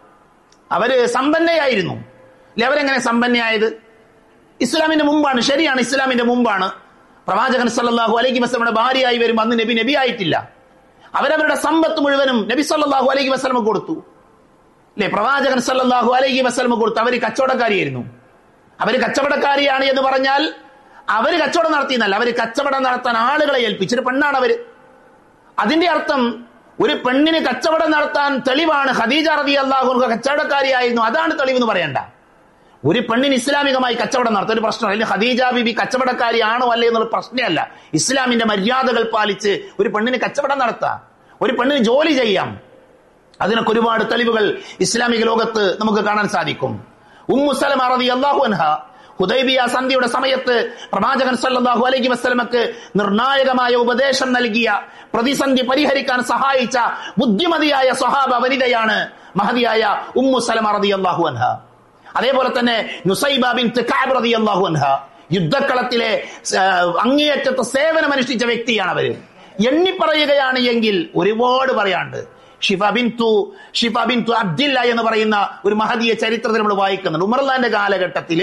അവര് സമ്പന്നയായിരുന്നു അല്ലെ അവരെങ്ങനെ സമ്പന്നയായത് ഇസ്ലാമിന്റെ മുമ്പാണ് ശരിയാണ് ഇസ്ലാമിന്റെ മുമ്പാണ് പ്രവാചകൻ സല്ലല്ലാഹു അലൈഹി വസ്ലമയുടെ ഭാര്യയായി വരും അന്ന് നബി നബി ആയിട്ടില്ല അവരവരുടെ സമ്പത്ത് മുഴുവനും നബി സല്ലല്ലാഹു അലൈഹി വസ്ലമ കൊടുത്തു അല്ലെ പ്രവാചകൻ സല്ലല്ലാഹു അലൈഹി വസ്ലമ കൊടുത്തു അവര് കച്ചവടക്കാരിയായിരുന്നു അവര് കച്ചവടക്കാരിയാണ് എന്ന് പറഞ്ഞാൽ അവര് കച്ചവടം നടത്തിയെന്നല്ല അവര് കച്ചവടം നടത്താൻ ആളുകളെ ഏൽപ്പിച്ചൊരു പെണ്ണാണ് അവര് അതിന്റെ അർത്ഥം ഒരു പെണ്ണിന് കച്ചവടം നടത്താൻ തെളിവാണ് ഖദീജ റതി അള്ളാഹു കച്ചവടക്കാരിയായിരുന്നു അതാണ് തെളിവ് എന്ന് പറയണ്ട ഒരു പെണ്ണിന് ഇസ്ലാമികമായി കച്ചവടം നടത്താൻ ഒരു പ്രശ്നം അല്ലെങ്കിൽ ഖദീജ ബിബി കച്ചവടക്കാരിയാണോ അല്ലേ എന്നുള്ള പ്രശ്നമല്ല ഇസ്ലാമിന്റെ മര്യാദകൾ പാലിച്ച് ഒരു പെണ്ണിന് കച്ചവടം നടത്താം ഒരു പെണ്ണിന് ജോലി ചെയ്യാം അതിനൊക്കെ ഒരുപാട് തെളിവുകൾ ഇസ്ലാമിക ലോകത്ത് നമുക്ക് കാണാൻ സാധിക്കും ഉമ്മു സലമ റതി അള്ളാഹു അൻഹ ഹുദൈബിയ സന്ധിയുടെ സമയത്ത് പ്രവാചകൻ സല്ലല്ലാഹു അലൈഹി വസ്ലമക്ക് നിർണായകമായ ഉപദേശം നൽകിയ പ്രതിസന്ധി പരിഹരിക്കാൻ സഹായിച്ച ബുദ്ധിമതിയായ സ്വഹാബ വനിതയാണ് മഹതിയായ ഉമ്മു സലമ റതി അള്ളാഹു അൻഹ അതേപോലെ തന്നെ നുസൈബ ബിൻ കഅബ് റതി അള്ളാഹു അൻഹ യുദ്ധക്കളത്തിലെ ആ, അങ്ങേയറ്റത്തെ സേവനമനുഷ്ഠിച്ച വ്യക്തിയാണ് അവര് എണ്ണിപ്പറയുകയാണ് എങ്കിൽ ഒരുപാട് പറയാണ്ട് ഷിഫ ബിൻതു ഷിഫ ബിൻതു അബ്ദില്ല എന്ന് പറയുന്ന ഒരു മഹദീയ ചരിത്രത്തിൽ നമ്മൾ വായിക്കുന്നുണ്ട് ഉമർലാന്റെ കാലഘട്ടത്തിൽ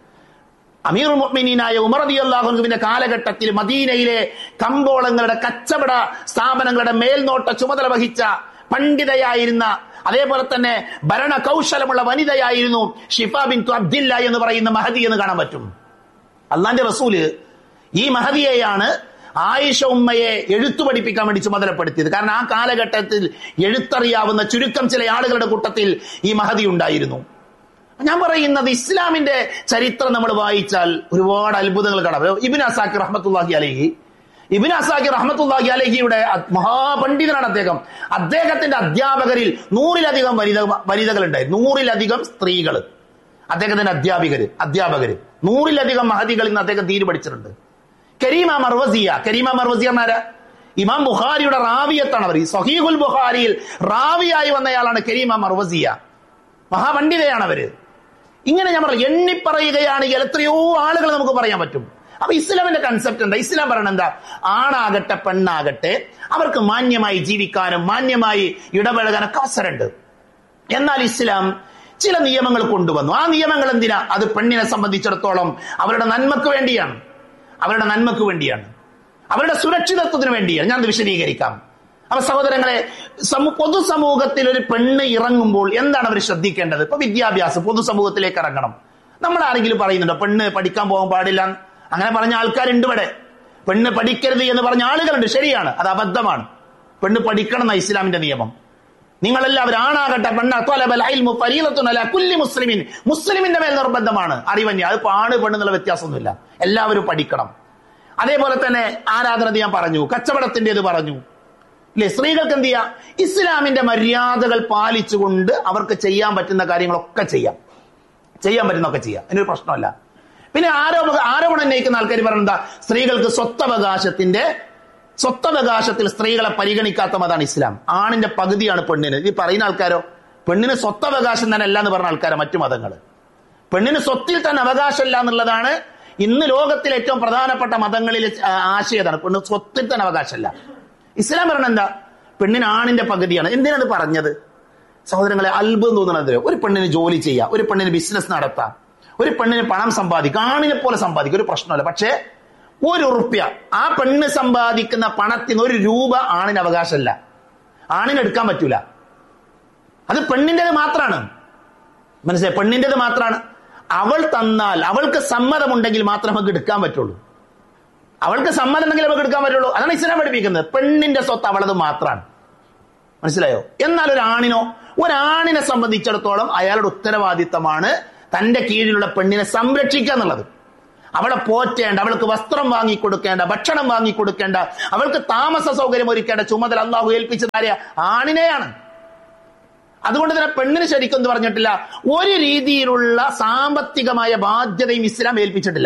അമീർ മുഅ്മിനീനായ ഉമർ റളിയല്ലാഹുവിന്റെ കാലഘട്ടത്തിൽ മദീനയിലെ കമ്പോളങ്ങളുടെ കച്ചവട സ്ഥാപനങ്ങളുടെ മേൽനോട്ട ചുമതല വഹിച്ച പണ്ഡിതയായിരുന്ന അതേപോലെ തന്നെ ഭരണ കൗശലമുള്ള വനിതയായിരുന്നു ഷിഫ ബിൻ അബ്ദില്ല എന്ന് പറയുന്ന മഹദി എന്ന് കാണാൻ പറ്റും അള്ളാന്റെ റസൂല് ഈ മഹദിയെയാണ് ആയിഷ ഉമ്മയെ എഴുത്തു പഠിപ്പിക്കാൻ വേണ്ടി ചുമതലപ്പെടുത്തിയത് കാരണം ആ കാലഘട്ടത്തിൽ എഴുത്തറിയാവുന്ന ചുരുക്കം ചില ആളുകളുടെ കൂട്ടത്തിൽ ഈ മഹദി ഉണ്ടായിരുന്നു ഞാൻ പറയുന്നത് ഇസ്ലാമിന്റെ ചരിത്രം നമ്മൾ വായിച്ചാൽ ഒരുപാട് അത്ഭുതങ്ങൾ കാണാം ഇബിൻ അസാഖി റഹ്മത്തുല്ലാഹി അലഹി ഇബിൻ അസാഖി റഹ്മത്തുല്ലാഹി അലഹിയുടെ മഹാപണ്ഡിതനാണ് അദ്ദേഹം അദ്ദേഹത്തിന്റെ അധ്യാപകരിൽ നൂറിലധികം വനിത വനിതകൾ ഉണ്ടായിരുന്നു നൂറിലധികം സ്ത്രീകൾ അദ്ദേഹത്തിന്റെ അധ്യാപികര് അധ്യാപകര് നൂറിലധികം മഹദികളിൽ നിന്ന് അദ്ദേഹം തീരു പഠിച്ചിട്ടുണ്ട് കരീമ മർവസിയ കരീമ മർവസിയ എന്നാരാ ഇമാം ബുഖാരിയുടെ റാവിയത്താണ് അവർ ഈ സഹീഖുൽ ബുഖാരിയിൽ റാവിയായി വന്നയാളാണ് കരീമ മർവസിയ മഹാപണ്ഡിതയാണ് അവര് ഇങ്ങനെ ഞാൻ പറഞ്ഞു എണ്ണിപ്പറയുകയാണെങ്കിൽ എത്രയോ ആളുകൾ നമുക്ക് പറയാൻ പറ്റും അപ്പൊ ഇസ്ലാമിന്റെ കൺസെപ്റ്റ് എന്താ ഇസ്ലാം പറയണത് എന്താ ആണാകട്ടെ പെണ്ണാകട്ടെ അവർക്ക് മാന്യമായി ജീവിക്കാനും മാന്യമായി ഇടപഴകാനൊക്കെ അവസരമുണ്ട് എന്നാൽ ഇസ്ലാം ചില നിയമങ്ങൾ കൊണ്ടുവന്നു ആ നിയമങ്ങൾ എന്തിനാ അത് പെണ്ണിനെ സംബന്ധിച്ചിടത്തോളം അവരുടെ നന്മക്ക് വേണ്ടിയാണ് അവരുടെ നന്മക്ക് വേണ്ടിയാണ് അവരുടെ സുരക്ഷിതത്വത്തിന് വേണ്ടിയാണ് ഞാനത് വിശദീകരിക്കാം അപ്പൊ സഹോദരങ്ങളെ സമൂ- പൊതുസമൂഹത്തിൽ ഒരു പെണ്ണ് ഇറങ്ങുമ്പോൾ എന്താണ് അവർ ശ്രദ്ധിക്കേണ്ടത് ഇപ്പൊ വിദ്യാഭ്യാസം പൊതുസമൂഹത്തിലേക്ക് ഇറങ്ങണം നമ്മൾ ആരെങ്കിലും പറയുന്നുണ്ടോ പെണ്ണ് പഠിക്കാൻ പോകാൻ പാടില്ല എന്ന്? അങ്ങനെ പറഞ്ഞ ആൾക്കാരുണ്ട് ഇവിടെ പെണ്ണ് പഠിക്കരുത് എന്ന് പറഞ്ഞ ആളുകളുണ്ട് ശരിയാണ് അത് അബദ്ധമാണ് പെണ്ണ് പഠിക്കണം എന്ന ഇസ്ലാമിന്റെ നിയമം നിങ്ങളെല്ലാവരും ആണാകട്ടെ പെണ്ണ ത്വലബൽ ഇൽമു ഫരീദത്തുൻ അലാ കുല്ലി മുസ്ലിമിൻ മുസ്ലിമിന്റെ മേൽ നിർബന്ധമാണ് അറിവന്യ അത് ആണ് പെണ്ണെന്നുള്ള വ്യത്യാസമൊന്നുമില്ല എല്ലാവരും പഠിക്കണം അതേപോലെ തന്നെ ആരാധനത് ഞാൻ പറഞ്ഞു കച്ചവടത്തിന്റേത് പറഞ്ഞു ഇല്ലേ സ്ത്രീകൾക്ക് എന്ത് ചെയ്യാം ഇസ്ലാമിന്റെ മര്യാദകൾ പാലിച്ചുകൊണ്ട് അവർക്ക് ചെയ്യാൻ പറ്റുന്ന കാര്യങ്ങളൊക്കെ ചെയ്യാം ചെയ്യാൻ പറ്റുന്നൊക്കെ ചെയ്യാം അതിനൊരു പ്രശ്നമല്ല പിന്നെ ആരോപ ആരോപണം ഉന്നയിക്കുന്ന ആൾക്കാർ പറയുന്നത് സ്ത്രീകൾക്ക് സ്വത്തവകാശത്തിന്റെ സ്വത്തവകാശത്തിൽ സ്ത്രീകളെ പരിഗണിക്കാത്ത മതാണ് ഇസ്ലാം ആണിന്റെ പകുതിയാണ് പെണ്ണിന് ഈ പറയുന്ന ആൾക്കാരോ പെണ്ണിന് സ്വത്തവകാശം തന്നെ അല്ല എന്ന് പറഞ്ഞ ആൾക്കാരാ മറ്റു മതങ്ങൾ പെണ്ണിന് സ്വത്തിൽ തന്നെ അവകാശമില്ല എന്നുള്ളതാണ് ഇന്ന് ലോകത്തിലെ ഏറ്റവും പ്രധാനപ്പെട്ട മതങ്ങളിൽ ആശയതാണ് പെണ്ണ് സ്വത്തിൽ തന്നെ അവകാശമല്ല ഇസ്ലാം പറഞ്ഞ എന്താ പെണ്ണിന് ആണിന്റെ പകുതിയാണ് എന്തിനാണ് പറഞ്ഞത് സഹോദരങ്ങളെ അത്ഭുതം തോന്നുന്നത് ഒരു പെണ്ണിന് ജോലി ചെയ്യാം ഒരു പെണ്ണിന് ബിസിനസ് നടത്താം ഒരു പെണ്ണിന് പണം സമ്പാദിക്കാം ആണിനെ പോലെ സമ്പാദിക്കും ഒരു പ്രശ്നമല്ല പക്ഷേ ഒരു ഉറുപ്യ ആ പെണ്ണ് സമ്പാദിക്കുന്ന പണത്തിന് ഒരു രൂപ ആണിന് അവകാശമല്ല ആണിന് എടുക്കാൻ പറ്റൂല അത് പെണ്ണിൻ്റെത് മാത്രമാണ് മനസ്സിലായി പെണ്ണിൻ്റെത് മാത്രമാണ് അവൾ തന്നാൽ അവൾക്ക് സമ്മതമുണ്ടെങ്കിൽ മാത്രമേ നമുക്ക് എടുക്കാൻ പറ്റുള്ളൂ അവൾക്ക് സമ്മതം ഉണ്ടെങ്കിൽ നമുക്ക് എടുക്കാൻ പറ്റുള്ളൂ അതാണ് ഇസ്ലാം പഠിപ്പിക്കുന്നത് പെണ്ണിന്റെ സ്വത്ത് അവളത് മാത്രമാണ് മനസ്സിലായോ എന്നാൽ ഒരു ആണിനോ ഒരാണിനെ സംബന്ധിച്ചിടത്തോളം അയാളുടെ ഉത്തരവാദിത്തമാണ് തന്റെ കീഴിലുള്ള പെണ്ണിനെ സംരക്ഷിക്കുക എന്നുള്ളത് അവളെ പോറ്റേണ്ട അവൾക്ക് വസ്ത്രം വാങ്ങിക്കൊടുക്കേണ്ട ഭക്ഷണം വാങ്ങിക്കൊടുക്കേണ്ട അവൾക്ക് താമസ സൗകര്യം ഒരുക്കേണ്ട ചുമതല അള്ളാഹു ഏൽപ്പിച്ചത് ആരെയാ ആണിനെയാണ് അതുകൊണ്ട് തന്നെ പെണ്ണിന് ശരിക്കും എന്ന് പറഞ്ഞിട്ടില്ല ഒരു രീതിയിലുള്ള സാമ്പത്തികമായ ബാധ്യതയും ഇസ്ലാം ഏൽപ്പിച്ചിട്ടില്ല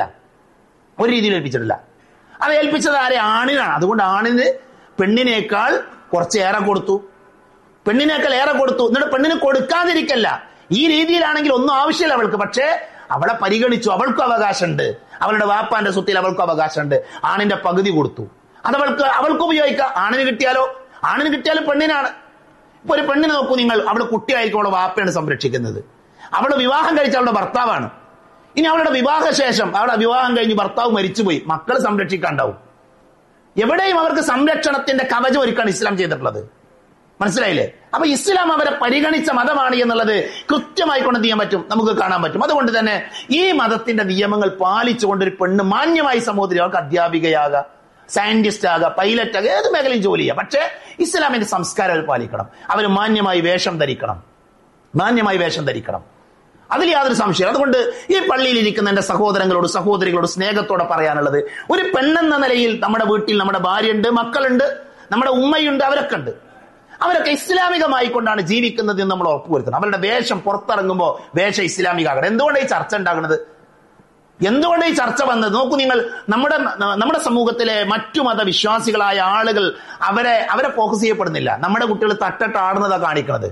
ഒരു രീതിയിൽ ഏൽപ്പിച്ചിട്ടില്ല അത് ഏൽപ്പിച്ചത് ആരെ ആണിനാണ് അതുകൊണ്ട് ആണിന് പെണ്ണിനേക്കാൾ കുറച്ച് ഏറെ കൊടുത്തു പെണ്ണിനേക്കാൾ ഏറെ കൊടുത്തു എന്നിട്ട് പെണ്ണിന് കൊടുക്കാതിരിക്കല്ല ഈ രീതിയിലാണെങ്കിൽ ഒന്നും ആവശ്യമില്ല അവൾക്ക് പക്ഷേ അവളെ പരിഗണിച്ചു അവൾക്കും അവകാശമുണ്ട് അവളുടെ വാപ്പാന്റെ സ്വത്തിൽ അവൾക്കും അവകാശമുണ്ട് ആണിന്റെ പകുതി കൊടുത്തു അത് അവൾക്ക് അവൾക്ക് ഉപയോഗിക്കാം ആണിന് കിട്ടിയാലോ ആണിന് കിട്ടിയാലും പെണ്ണിനാണ് ഇപ്പൊ ഒരു പെണ്ണിനെ നോക്കൂ നിങ്ങൾ അവിടെ കുട്ടിയായിരിക്കും അവളുടെ വാപ്പയാണ് സംരക്ഷിക്കുന്നത് അവളുടെ വിവാഹം കഴിച്ച അവളുടെ ഭർത്താവാണ് ഇനി അവളുടെ വിവാഹശേഷം അവളുടെ വിവാഹം കഴിഞ്ഞ് ഭർത്താവ് മരിച്ചുപോയി മക്കൾ സംരക്ഷിക്കാണ്ടാവും എവിടെയും അവർക്ക് സംരക്ഷണത്തിന്റെ കവചം ഒരുക്കാണ് ഇസ്ലാം ചെയ്തിട്ടുള്ളത് മനസ്സിലായില്ലേ അപ്പൊ ഇസ്ലാം അവരെ പരിഗണിച്ച മതമാണ് എന്നുള്ളത് കൃത്യമായി കൊണ്ട് ചെയ്യാൻ പറ്റും നമുക്ക് കാണാൻ പറ്റും അതുകൊണ്ട് തന്നെ ഈ മതത്തിന്റെ നിയമങ്ങൾ പാലിച്ചുകൊണ്ട് ഒരു പെണ്ണ് മാന്യമായി സമൂഹത്തിൽ അവർക്ക് അധ്യാപികയാകാം സയന്റിസ്റ്റ് ആകാം പൈലറ്റ് ആകാം ഏത് മേഖലയും ജോലി ചെയ്യാം പക്ഷേ ഇസ്ലാമിന്റെ സംസ്കാരം അവർ പാലിക്കണം അവർ മാന്യമായി വേഷം ധരിക്കണം മാന്യമായി വേഷം ധരിക്കണം അതിൽ യാതൊരു സംശയം അതുകൊണ്ട് ഈ പള്ളിയിൽ ഇരിക്കുന്ന എന്റെ സഹോദരങ്ങളോട് സഹോദരികളോട് സ്നേഹത്തോടെ പറയാനുള്ളത് ഒരു പെണ്ണെന്ന നിലയിൽ നമ്മുടെ വീട്ടിൽ നമ്മുടെ ഭാര്യയുണ്ട് മക്കളുണ്ട് നമ്മുടെ ഉമ്മയുണ്ട് അവരൊക്കെ ഉണ്ട് അവരൊക്കെ ഇസ്ലാമികമായി കൊണ്ടാണ് ജീവിക്കുന്നത് എന്ന് നമ്മൾ ഉറപ്പുവരുത്തണം അവരുടെ വേഷം പുറത്തിറങ്ങുമ്പോൾ വേഷം ഇസ്ലാമികാകണം എന്തുകൊണ്ട് ഈ ചർച്ച ഉണ്ടാകുന്നത് എന്തുകൊണ്ട് ഈ ചർച്ച വന്നത് നോക്കൂ നിങ്ങൾ നമ്മുടെ നമ്മുടെ സമൂഹത്തിലെ മറ്റു മതവിശ്വാസികളായ ആളുകൾ അവരെ അവരെ ഫോക്കസ് ചെയ്യപ്പെടുന്നില്ല നമ്മുടെ കുട്ടികൾ തട്ടട്ട് ആടുന്നതാ കാണിക്കുന്നത്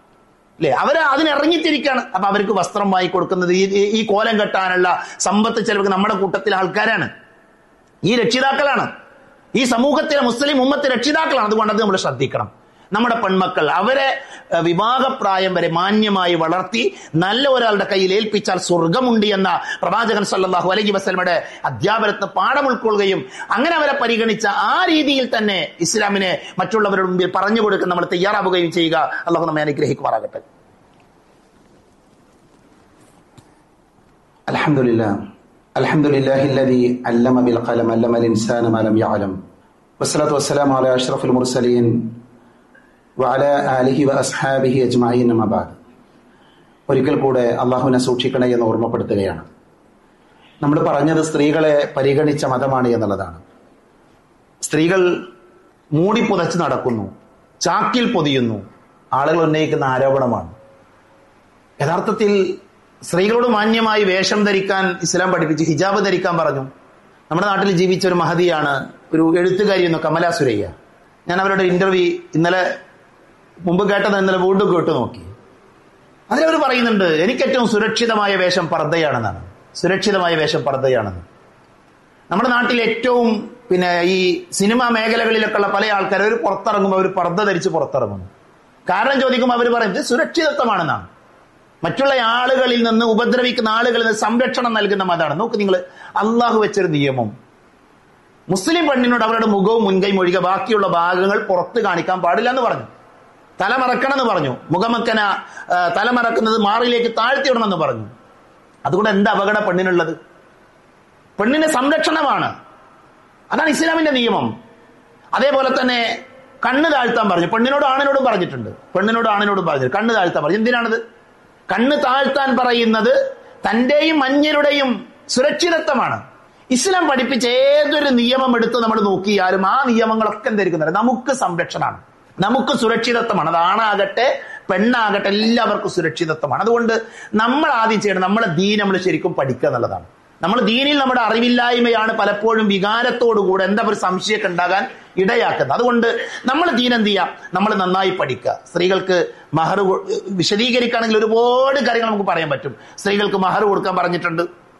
അല്ലെ അവര് അതിനിറങ്ങിത്തിരിക്കാണ് അപ്പൊ അവർക്ക് വസ്ത്രം വാങ്ങി കൊടുക്കുന്നത് ഈ ഈ- ഈ കോലം കെട്ടാനുള്ള സമ്പത്ത് ചെലവ് നമ്മുടെ കൂട്ടത്തിലെ ആൾക്കാരാണ് ഈ രക്ഷിതാക്കളാണ് ഈ സമൂഹത്തിലെ മുസ്ലിം ഉമ്മത്തെ രക്ഷിതാക്കളാണ് അതുകൊണ്ട് അത് നമ്മൾ ശ്രദ്ധിക്കണം നമ്മുടെ പെൺമക്കൾ അവരെ ഏഹ്, വിവാഹപ്രായം വരെ മാന്യമായി വളർത്തി നല്ല ഒരാളുടെ കയ്യിൽ ഏൽപ്പിച്ചാൽ സ്വർഗമുണ്ട് എന്ന പ്രവാചകൻ സല്ലല്ലാഹു അലൈഹി വസല്ലമയുടെ അധ്യാപനത്തിന് പാഠം ഉൾക്കൊള്ളുകയും അങ്ങനെ അവരെ പരിഗണിച്ച ആ രീതിയിൽ തന്നെ ഇസ്ലാമിനെ മറ്റുള്ളവരുടെ മുമ്പിൽ പറഞ്ഞു കൊടുക്കാൻ നമ്മൾ തയ്യാറാവുകയും ചെയ്യുക അള്ളാഹു നമ്മെ അനുഗ്രഹിക്കുമാറാകട്ടെ الحمد لله الحمد لله الذي علم بالقلم علم الإنسان ما لم يعلم والصلاة والسلام على أشرف المرسلين وعلى آله وأصحابه أجمعين أما بعد ഒരിക്കൽ കൂടെ അള്ളാഹുവിനെ സൂക്ഷിക്കണേ എന്ന് ഓർമ്മപ്പെടുത്തുകയാണ് നമ്മൾ പറഞ്ഞത് സ്ത്രീകളെ പരിഗണിച്ച മതമാണ് എന്നുള്ളതാണ് സ്ത്രീകൾ മൂടിപ്പുതച്ച് നടക്കുന്നു ചാക്കിൽ പൊതിയുന്നു ആളുകൾ ഉന്നയിക്കുന്ന ആരോപണമാണ് യഥാർത്ഥത്തിൽ സ്ത്രീകളോട് മാന്യമായി വേഷം ധരിക്കാൻ ഇസ്ലാം പഠിപ്പിച്ച് ഹിജാബ് ധരിക്കാൻ പറഞ്ഞു നമ്മുടെ നാട്ടിൽ ജീവിച്ച ഒരു മഹതിയാണ് ഒരു എഴുത്തുകാരിയെന്ന് കമല സുരയ്യ ഞാൻ അവരുടെ ഇന്റർവ്യൂ ഇന്നലെ മുമ്പ് കേട്ടത് ഇന്നലെ വീണ്ടും കേട്ടു നോക്കി അതിലവർ പറയുന്നുണ്ട് എനിക്ക് ഏറ്റവും സുരക്ഷിതമായ വേഷം പർദ്ദയാണെന്നാണ് സുരക്ഷിതമായ വേഷം പർദ്ദയാണെന്ന് നമ്മുടെ നാട്ടിൽ ഏറ്റവും പിന്നെ ഈ സിനിമാ മേഖലകളിലൊക്കെ ഉള്ള പല ആൾക്കാരും അവർ പുറത്തിറങ്ങുമ്പോൾ അവർ പർദ്ദ ധരിച്ച് പുറത്തിറങ്ങുന്നു കാരണം ചോദിക്കുമ്പോൾ അവർ പറയും ഇത് സുരക്ഷിതത്വമാണെന്നാണ് മറ്റുള്ള ആളുകളിൽ നിന്ന് ഉപദ്രവിക്കുന്ന ആളുകളിൽ നിന്ന് സംരക്ഷണം നൽകുന്ന മതമാണ് നോക്ക് നിങ്ങൾ അള്ളാഹു വെച്ചൊരു നിയമം മുസ്ലിം പെണ്ണിനോട് അവരുടെ മുഖവും മുൻകൈ മൊഴിക ബാക്കിയുള്ള ഭാഗങ്ങൾ പുറത്ത് കാണിക്കാൻ പാടില്ല എന്ന് പറഞ്ഞു തലമറക്കണം എന്ന് പറഞ്ഞു മുഖമക്കന ആ, തലമറക്കുന്നത് മാറിലേക്ക് താഴ്ത്തിയിടണമെന്ന് പറഞ്ഞു അതുകൊണ്ട് എന്താ അപകട പെണ്ണിനുള്ളത് പെണ്ണിന് സംരക്ഷണമാണ് അതാണ് ഇസ്ലാമിന്റെ നിയമം അതേപോലെ തന്നെ കണ്ണ് താഴ്ത്താൻ പറഞ്ഞു പെണ്ണിനോട് ആണിനോടും പറഞ്ഞിട്ടുണ്ട് പെണ്ണിനോട് ആണിനോടും പറഞ്ഞു കണ്ണ് താഴ്ത്താൻ പറഞ്ഞു എന്തിനാണത് കണ്ണ് താഴ്ത്താൻ പറയുന്നത് തന്റെയും മഞ്ഞരുടെയും സുരക്ഷിതത്വമാണ് ഇസ്ലാം പഠിപ്പിച്ച ഏതൊരു നിയമം എടുത്ത് നമ്മൾ നോക്കിയാലും ആ നിയമങ്ങളൊക്കെ എന്തായിരിക്കുന്നത് നമുക്ക് സംരക്ഷണമാണ് നമുക്ക് സുരക്ഷിതത്വമാണ് അത് ആണാകട്ടെ പെണ്ണാകട്ടെ എല്ലാവർക്കും സുരക്ഷിതത്വമാണ് അതുകൊണ്ട് നമ്മൾ ആദ്യം ചെയ്യണം നമ്മളെ ദീൻ നമ്മൾ ശരിക്കും പഠിക്കുക എന്നുള്ളതാണ് നമ്മൾ ദീനിൽ നമ്മുടെ അറിവില്ലായ്മയാണ് പലപ്പോഴും വികാരത്തോടുകൂടെ എന്താ ഒരു സംശയമൊക്കെ ഉണ്ടാകാൻ ഇടയാക്കുന്നത് അതുകൊണ്ട് നമ്മൾ ദീൻ എന്ത് ചെയ്യാം നമ്മൾ നന്നായി പഠിക്കുക സ്ത്രീകൾക്ക് മഹർ കൊ- വിശദീകരിക്കുകയാണെങ്കിൽ ഒരുപാട് കാര്യങ്ങൾ നമുക്ക് പറയാൻ പറ്റും സ്ത്രീകൾക്ക് മഹർ കൊടുക്കാൻ പറഞ്ഞിട്ടുണ്ട്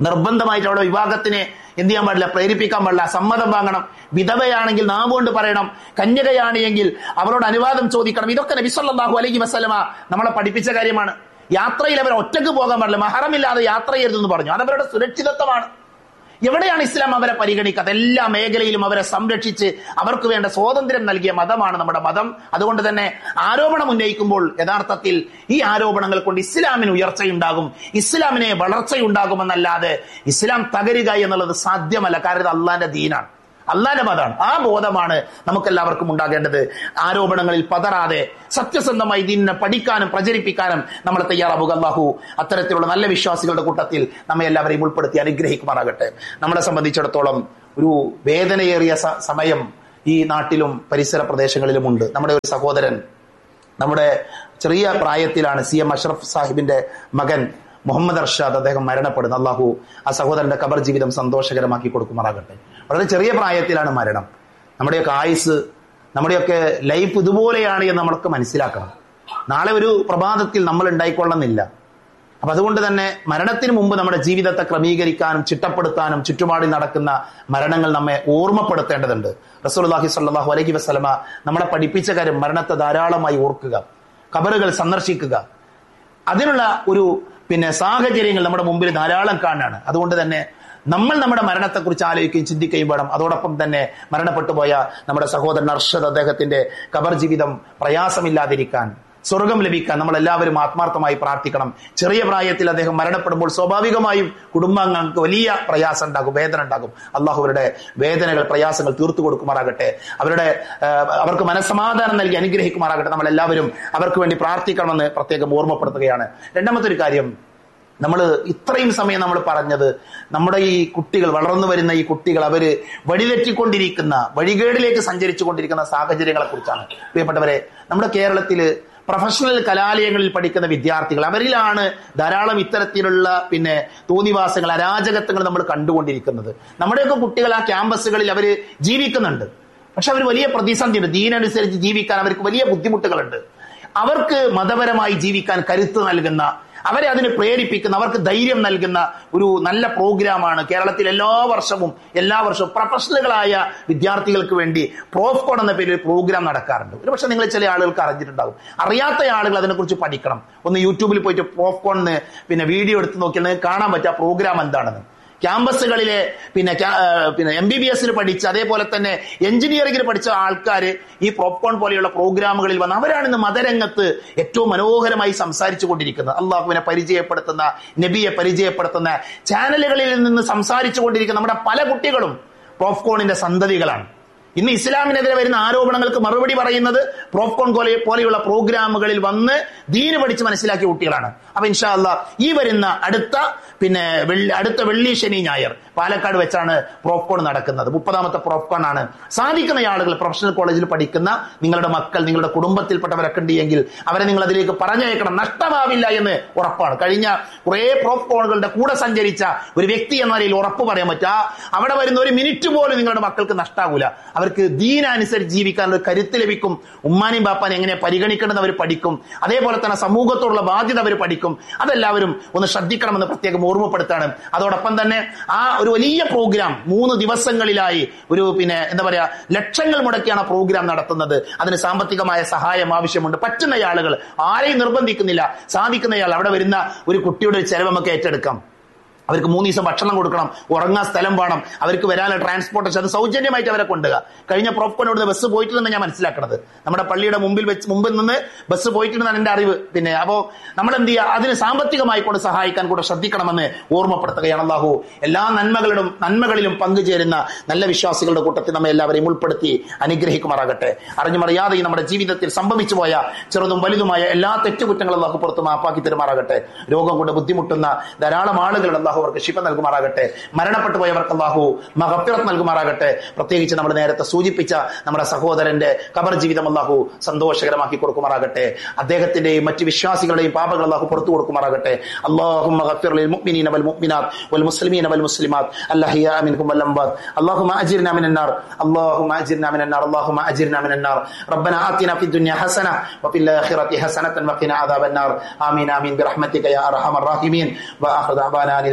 നിർബന്ധമായിട്ട് അവിടെ വിവാഹത്തിന് എന്ത് ചെയ്യാൻ പാടില്ല പ്രേരിപ്പിക്കാൻ പാടില്ല സമ്മതം വാങ്ങണം വിധവയാണെങ്കിൽ നാവുകൊണ്ട് പറയണം കന്യകയാണ് എങ്കിൽ അവരോട് അനുവാദം ചോദിക്കണം ഇതൊക്കെ നബിസ്വല്ലാഹു അലൈഹി വസ്ലമ നമ്മളെ പഠിപ്പിച്ച കാര്യമാണ് യാത്രയിൽ അവർ ഒറ്റക്ക് പോകാൻ പാടില്ല മഹറമില്ലാതെ യാത്ര ചെയ്യരുതെന്ന് പറഞ്ഞു അത് അവരുടെ സുരക്ഷിതത്വമാണ് എവിടെയാണ് ഇസ്ലാം അവരെ പരിഗണിക്കാത്ത എല്ലാ മേഖലയിലും അവരെ സംരക്ഷിച്ച് അവർക്ക് വേണ്ട സ്വാതന്ത്ര്യം നൽകിയ മതമാണ് നമ്മുടെ മതം അതുകൊണ്ട് തന്നെ ആരോപണം ഉന്നയിക്കുമ്പോൾ യഥാർത്ഥത്തിൽ ഈ ആരോപണങ്ങൾ കൊണ്ട് ഇസ്ലാമിന് ഉയർച്ചയുണ്ടാകും ഇസ്ലാമിനെ വളർച്ചയുണ്ടാകുമെന്നല്ലാതെ ഇസ്ലാം തകരുക എന്നുള്ളത് സാധ്യമല്ല കാരണം ഇത് അള്ളാന്റെ ദീനാണ് അള്ളാന്റെ മതമാണ് ആ ബോധമാണ് നമുക്കെല്ലാവർക്കും ഉണ്ടാകേണ്ടത് ആരോപണങ്ങളിൽ പതറാതെ സത്യസന്ധമായി ദീനിനെ പഠിക്കാനും പ്രചരിപ്പിക്കാനും നമ്മൾ തയ്യാറാവുക അള്ളാഹു അത്തരത്തിലുള്ള നല്ല വിശ്വാസികളുടെ കൂട്ടത്തിൽ നമ്മെ എല്ലാവരെയും ഉൾപ്പെടുത്തി അനുഗ്രഹിക്കുമാറാകട്ടെ നമ്മളെ സംബന്ധിച്ചിടത്തോളം ഒരു വേദനയേറിയ സ- സമയം ഈ നാട്ടിലും പരിസര പ്രദേശങ്ങളിലുമുണ്ട് നമ്മുടെ ഒരു സഹോദരൻ നമ്മുടെ ചെറിയ പ്രായത്തിലാണ് സി എം അഷ്റഫ് സാഹിബിന്റെ മകൻ മുഹമ്മദ് അർഷാദ് അദ്ദേഹം മരണപ്പെടുന്നത് അള്ളാഹു ആ സഹോദരന്റെ കബർ ജീവിതം സന്തോഷകരമാക്കി കൊടുക്കുമാറാകട്ടെ വളരെ ചെറിയ പ്രായത്തിലാണ് മരണം നമ്മുടെയൊക്കെ ആയുസ് നമ്മുടെയൊക്കെ ലൈഫ് ഇതുപോലെയാണ് എന്ന് നമ്മളൊക്കെ മനസ്സിലാക്കണം നാളെ ഒരു പ്രഭാതത്തിൽ നമ്മൾ ഉണ്ടായിക്കൊള്ളുന്നില്ല അപ്പൊ അതുകൊണ്ട് തന്നെ മരണത്തിന് മുമ്പ് നമ്മുടെ ജീവിതത്തെ ക്രമീകരിക്കാനും ചിട്ടപ്പെടുത്താനും ചുറ്റുപാടിൽ നടക്കുന്ന മരണങ്ങൾ നമ്മെ ഓർമ്മപ്പെടുത്തേണ്ടതുണ്ട് റസൂലുള്ളാഹി സ്വല്ലല്ലാഹു അലൈഹി വസല്ലമ നമ്മളെ പഠിപ്പിച്ച കാര്യം മരണത്തെ ധാരാളമായി ഓർക്കുക കബറുകൾ സന്ദർശിക്കുക അതിനുള്ള ഒരു പിന്നെ സാഹചര്യങ്ങൾ നമ്മുടെ മുമ്പിൽ ധാരാളം കാണാണ് അതുകൊണ്ട് തന്നെ നമ്മൾ നമ്മുടെ മരണത്തെക്കുറിച്ച് ആലോചിക്കുകയും ചിന്തിക്കുകയും വേണം അതോടൊപ്പം തന്നെ മരണപ്പെട്ടു പോയ നമ്മുടെ സഹോദരൻ അർഷദ് അദ്ദേഹത്തിന്റെ കബർ ജീവിതം പ്രയാസമില്ലാതിരിക്കാൻ സ്വർഗം ലഭിക്കാൻ നമ്മൾ എല്ലാവരും ആത്മാർത്ഥമായി പ്രാർത്ഥിക്കണം ചെറിയ പ്രായത്തിൽ അദ്ദേഹം മരണപ്പെടുമ്പോൾ സ്വാഭാവികമായും കുടുംബാംഗങ്ങൾക്ക് വലിയ പ്രയാസം ഉണ്ടാകും വേദന ഉണ്ടാകും അള്ളാഹു അവരുടെ വേദനകൾ പ്രയാസങ്ങൾ തീർത്തു കൊടുക്കുമാറാകട്ടെ അവരുടെ ആ, അവർക്ക് മനസ്സമാധാനം നൽകി അനുഗ്രഹിക്കുമാറാകട്ടെ നമ്മൾ എല്ലാവരും അവർക്ക് വേണ്ടി പ്രാർത്ഥിക്കണമെന്ന് പ്രത്യേകം ഓർമ്മപ്പെടുത്തുകയാണ് രണ്ടാമത്തെ ഒരു കാര്യം നമ്മൾ ഇത്രയും സമയം നമ്മൾ പറഞ്ഞത് നമ്മുടെ ഈ കുട്ടികൾ വളർന്നു വരുന്ന ഈ കുട്ടികൾ അവര് വഴിതെറ്റിക്കൊണ്ടിരിക്കുന്ന വഴികേടിലേക്ക് സഞ്ചരിച്ചു കൊണ്ടിരിക്കുന്ന സാഹചര്യങ്ങളെ കുറിച്ചാണ് പ്രിയപ്പെട്ടവരെ നമ്മുടെ കേരളത്തില് പ്രൊഫഷണൽ കലാലയങ്ങളിൽ പഠിക്കുന്ന വിദ്യാർത്ഥികൾ അവരിലാണ് ധാരാളം ഇത്തരത്തിലുള്ള പിന്നെ തോന്നിവാസങ്ങൾ അരാജകത്വങ്ങൾ നമ്മൾ കണ്ടുകൊണ്ടിരിക്കുന്നത് നമ്മുടെയൊക്കെ കുട്ടികൾ ആ ക്യാമ്പസുകളിൽ അവർ ജീവിക്കുന്നുണ്ട് പക്ഷെ അവർ വലിയ പ്രതിസന്ധിയുണ്ട് ദീനനുസരിച്ച് ജീവിക്കാൻ അവർക്ക് വലിയ ബുദ്ധിമുട്ടുകളുണ്ട് അവർക്ക് മതപരമായി ജീവിക്കാൻ കരുത്ത് നൽകുന്ന അവരെ അതിന് പ്രേരിപ്പിക്കുന്ന അവർക്ക് ധൈര്യം നൽകുന്ന ഒരു നല്ല പ്രോഗ്രാമാണ് കേരളത്തിൽ എല്ലാ വർഷവും എല്ലാ വർഷവും പ്രൊഫഷണലുകളായ വിദ്യാർത്ഥികൾക്ക് വേണ്ടി പ്രോഫ്കോൺ എന്ന പേരിൽ ഒരു പ്രോഗ്രാം നടക്കാറുണ്ട് ഒരു പക്ഷെ നിങ്ങൾ ചില ആളുകൾക്ക് അറിഞ്ഞിട്ടുണ്ടാകും അറിയാത്ത ആളുകൾ അതിനെക്കുറിച്ച് പഠിക്കണം ഒന്ന് യൂട്യൂബിൽ പോയിട്ട് പ്രോഫ്കോൺ പിന്നെ വീഡിയോ എടുത്ത് നോക്കിയാൽ നിങ്ങൾക്ക് കാണാൻ പറ്റുക പ്രോഗ്രാം എന്താണെന്ന് ക്യാമ്പസുകളിലെ പിന്നെ ക്യാ- ആ, പിന്നെ എം ബി ബി എസിൽ പഠിച്ച അതേപോലെ തന്നെ എഞ്ചിനീയറിംഗിൽ പഠിച്ച ആൾക്കാർ ഈ പ്രോപ്കോൺ പോലെയുള്ള പ്രോഗ്രാമുകളിൽ വന്ന് അവരാണ് ഇന്ന് മതരംഗത്ത് ഏറ്റവും മനോഹരമായി സംസാരിച്ചു കൊണ്ടിരിക്കുന്നത് അള്ളാഹുവിനെ പരിചയപ്പെടുത്തുന്ന നബിയെ പരിചയപ്പെടുത്തുന്ന ചാനലുകളിൽ നിന്ന് സംസാരിച്ചു കൊണ്ടിരിക്കുന്ന നമ്മുടെ പല കുട്ടികളും പ്രോഫ്കോണിന്റെ സന്തതികളാണ് ഇന്ന് ഇസ്ലാമിനെതിരെ വരുന്ന ആരോപണങ്ങൾക്ക് മറുപടി പറയുന്നത് പ്രോഫ്കോൺ പോലെ പോലെയുള്ള പ്രോഗ്രാമുകളിൽ വന്ന് ദീന് പഠിച്ച് മനസ്സിലാക്കിയ കുട്ടികളാണ് അപ്പൊ ഇൻഷാ അല്ലാ ഈ വരുന്ന അടുത്ത പിന്നെ വെള്ളി- അടുത്ത വെള്ളി ശനി ഞായർ പാലക്കാട് വെച്ചാണ് പ്രോഫ്കോൺ നടക്കുന്നത് മുപ്പതാമത്തെ പ്രോഫ്കോൺ ആണ് സാധിക്കുന്ന ആളുകൾ പ്രൊഫഷണൽ കോളേജിൽ പഠിക്കുന്ന നിങ്ങളുടെ മക്കൾ നിങ്ങളുടെ കുടുംബത്തിൽപ്പെട്ടവരൊക്കെ ഉണ്ടെങ്കിൽ അവരെ നിങ്ങൾ അതിലേക്ക് പറഞ്ഞയക്കണം നഷ്ടമാവില്ല എന്ന് ഉറപ്പാണ് കഴിഞ്ഞ കുറെ പ്രോഫ്കോണുകളുടെ കൂടെ സഞ്ചരിച്ച ഒരു വ്യക്തി എന്ന നിലയിൽ ഉറപ്പ് പറയാൻ പറ്റുക അവിടെ വരുന്ന ഒരു മിനിറ്റ് പോലും നിങ്ങളുടെ മക്കൾക്ക് നഷ്ടാകൂല അവർക്ക് ദീനനുസരിച്ച് ജീവിക്കാൻ ഒരു കരുത്ത് ലഭിക്കും ഉമ്മാനെയും ബാപ്പാനെ എങ്ങനെ പരിഗണിക്കേണ്ടത് അവർ പഠിക്കും അതേപോലെ തന്നെ സമൂഹത്തോടുള്ള ബാധ്യത അവർ പഠിക്കും അതെല്ലാവരും ഒന്ന് ശ്രദ്ധിക്കണമെന്ന് പ്രത്യേകം ഓർമ്മപ്പെടുത്താണ് അതോടൊപ്പം തന്നെ ആ ഒരു വലിയ പ്രോഗ്രാം മൂന്ന് ദിവസങ്ങളിലായി ഒരു പിന്നെ എന്താ പറയാ ലക്ഷങ്ങൾ മുടക്കിയാണ് ആ പ്രോഗ്രാം നടത്തുന്നത് അതിന് സാമ്പത്തികമായ സഹായം ആവശ്യമുണ്ട് പറ്റുന്ന ആളുകൾ ആരെയും നിർബന്ധിക്കുന്നില്ല സാധിക്കുന്ന ആൾ അവിടെ വരുന്ന ഒരു കുട്ടിയുടെ ഒരു ചെലവ് നമുക്ക് ഏറ്റെടുക്കാം അവർക്ക് മൂന്ന് ദിവസം ഭക്ഷണം കൊടുക്കണം ഉറങ്ങാൻ സ്ഥലം വേണം അവർക്ക് വരാനുള്ള ട്രാൻസ്പോർട്ടേഷൻ അത് സൗജന്യമായിട്ട് അവരെ കൊണ്ടുക കഴിഞ്ഞ പ്രോഫ്കോനോട് ബസ് പോയിട്ടില്ലെന്ന് ഞാൻ മനസ്സിലാക്കുന്നത് നമ്മുടെ പള്ളിയുടെ മുമ്പിൽ വെച്ച് മുമ്പിൽ നിന്ന് ബസ് പോയിട്ടുണ്ടെന്നാണ് എന്റെ അറിവ് പിന്നെ അപ്പോ നമ്മൾ എന്ത് ചെയ്യുക അതിന് സാമ്പത്തികമായി കൊണ്ട് സഹായിക്കാൻ കൂടെ ശ്രദ്ധിക്കണമെന്ന് ഓർമ്മപ്പെടുത്തുകയാണ് അള്ളാഹു എല്ലാ നന്മകളിലും നന്മകളിലും പങ്കുചേരുന്ന നല്ല വിശ്വാസികളുടെ കൂട്ടത്തിൽ നമ്മെ എല്ലാവരെയും ഉൾപ്പെടുത്തി അനുഗ്രഹിക്കുമാറാകട്ടെ അറിഞ്ഞുമറിയാതെ ഈ നമ്മുടെ ജീവിതത്തിൽ സംഭവിച്ചു പോയ ചെറുതും വലുതുമായ എല്ലാ തെറ്റുകുറ്റങ്ങളും അള്ളാഹു പുറത്ത് മാപ്പാക്കി തരുമാറാകട്ടെ രോഗം കൊണ്ട് ബുദ്ധിമുട്ടുന്ന ധാരാളം ആളുകൾ അള്ളാഹു അവർക്ക് ശിവ നൽകുമാറാകട്ടെ മരണപ്പെട്ടു പോയവർക്ക് അള്ളാഹു മഹപ്പിറത്ത് നൽകുമാറാകട്ടെ പ്രത്യേകിച്ച് നമ്മൾ നേരത്തെ സൂചിപ്പിച്ച നമ്മുടെ സഹോദരന്റെ കബർ ജീവിതം അള്ളാഹു സന്തോഷകരമാക്കി കൊടുക്കുമാറാകട്ടെ അദ്ദേഹത്തിന്റെയും മറ്റ് വിശ്വാസികളുടെയും പാപങ്ങൾ അള്ളാഹു പുറത്തു കൊടുക്കുമാറാകട്ടെ اللهم اغفر للمؤمنين والمؤمنات والمسلمين والمسلمات الاحياء منهم والاموات اللهم اجرنا من النار اللهم اجرنا من النار اللهم اجرنا من النار ربنا آتنا في الدنيا حسنه وفي الاخره حسنه وقنا عذاب النار امين امين برحمتك يا ارحم الراحمين واخر دعوانا أن الحمد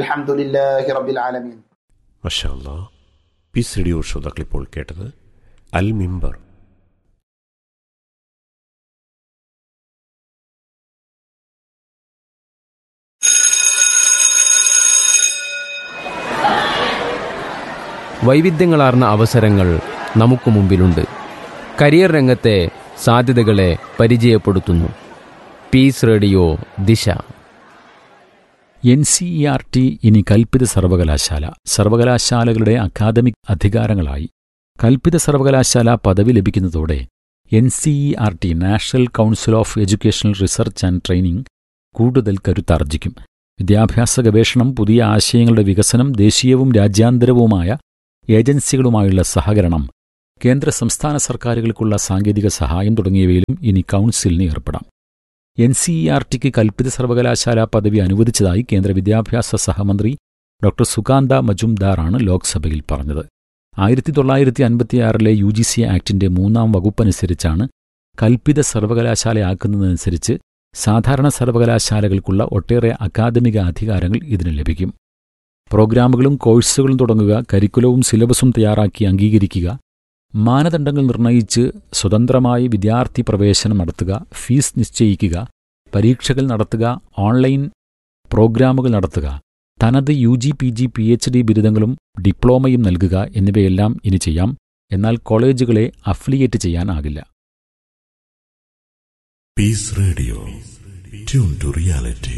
വൽഹംദുലില്ലാഹി റബ്ബിൽ ആലമീൻ മഷാല്ല പീസ് റേഡിയോ ശ്രോതാക്കൾ ഇപ്പോൾ കേട്ടത് അൽ മിമ്പർ വൈവിധ്യങ്ങളാർന്ന അവസരങ്ങൾ നമുക്ക് മുമ്പിലുണ്ട് കരിയർ രംഗത്തെ സാധ്യതകളെ പരിചയപ്പെടുത്തുന്നു peace radio Disha N C E R T ഇനി കൽപ്പിത സർവകലാശാല സർവകലാശാലകളുടെ അക്കാദമിക് അധികാരങ്ങളായി കൽപ്പിത സർവകലാശാല പദവി ലഭിക്കുന്നതോടെ N C E R T national council of educational research and training കൂടുതൽ കരുത്താർജിക്കും വിദ്യാഭ്യാസ ഗവേഷണം പുതിയ ആശയങ്ങളുടെ വികസനം ദേശീയവും രാജ്യാന്തരവുമായ ഏജൻസികളുമായുള്ള സഹകരണം കേന്ദ്ര സംസ്ഥാന സർക്കാരുകൾക്കുള്ള സാങ്കേതിക സഹായം തുടങ്ങിയവയിലും ഇനി കൗൺസിലിന് ഏർപ്പെടാം എൻ സി ഇ ആർ ടിക്ക് കൽപ്പിത സർവകലാശാല പദവി അനുവദിച്ചതായി കേന്ദ്ര വിദ്യാഭ്യാസ സഹമന്ത്രി ഡോക്ടർ സുകാന്ത മജുംദാറാണ് ലോക്സഭയിൽ പറഞ്ഞത് ആയിരത്തി തൊള്ളായിരത്തി അൻപത്തിയാറിലെ യു ജി സി ആക്ടിന്റെ മൂന്നാം വകുപ്പനുസരിച്ചാണ് കൽപ്പിത സർവകലാശാലയാക്കുന്നതനുസരിച്ച് സാധാരണ സർവകലാശാലകൾക്കുള്ള ഒട്ടേറെ അക്കാദമിക അധികാരങ്ങൾ ഇതിന് ലഭിക്കും പ്രോഗ്രാമുകളും കോഴ്സുകളും തുടങ്ങുക കരിക്കുലവും സിലബസും തയ്യാറാക്കി അംഗീകരിക്കുക മാനദണ്ഡങ്ങൾ നിർണയിച്ച് സ്വതന്ത്രമായി വിദ്യാർത്ഥി പ്രവേശനം നടത്തുക ഫീസ് നിശ്ചയിക്കുക പരീക്ഷകൾ നടത്തുക ഓൺലൈൻ പ്രോഗ്രാമുകൾ നടത്തുക തനത് U G P G P H D ബിരുദങ്ങളും ഡിപ്ലോമയും നൽകുക എന്നിവയെല്ലാം ഇനി ചെയ്യാം എന്നാൽ കോളേജുകളെ അഫിലിയേറ്റ് ചെയ്യാനാകില്ല Peace Radio. Tune to reality.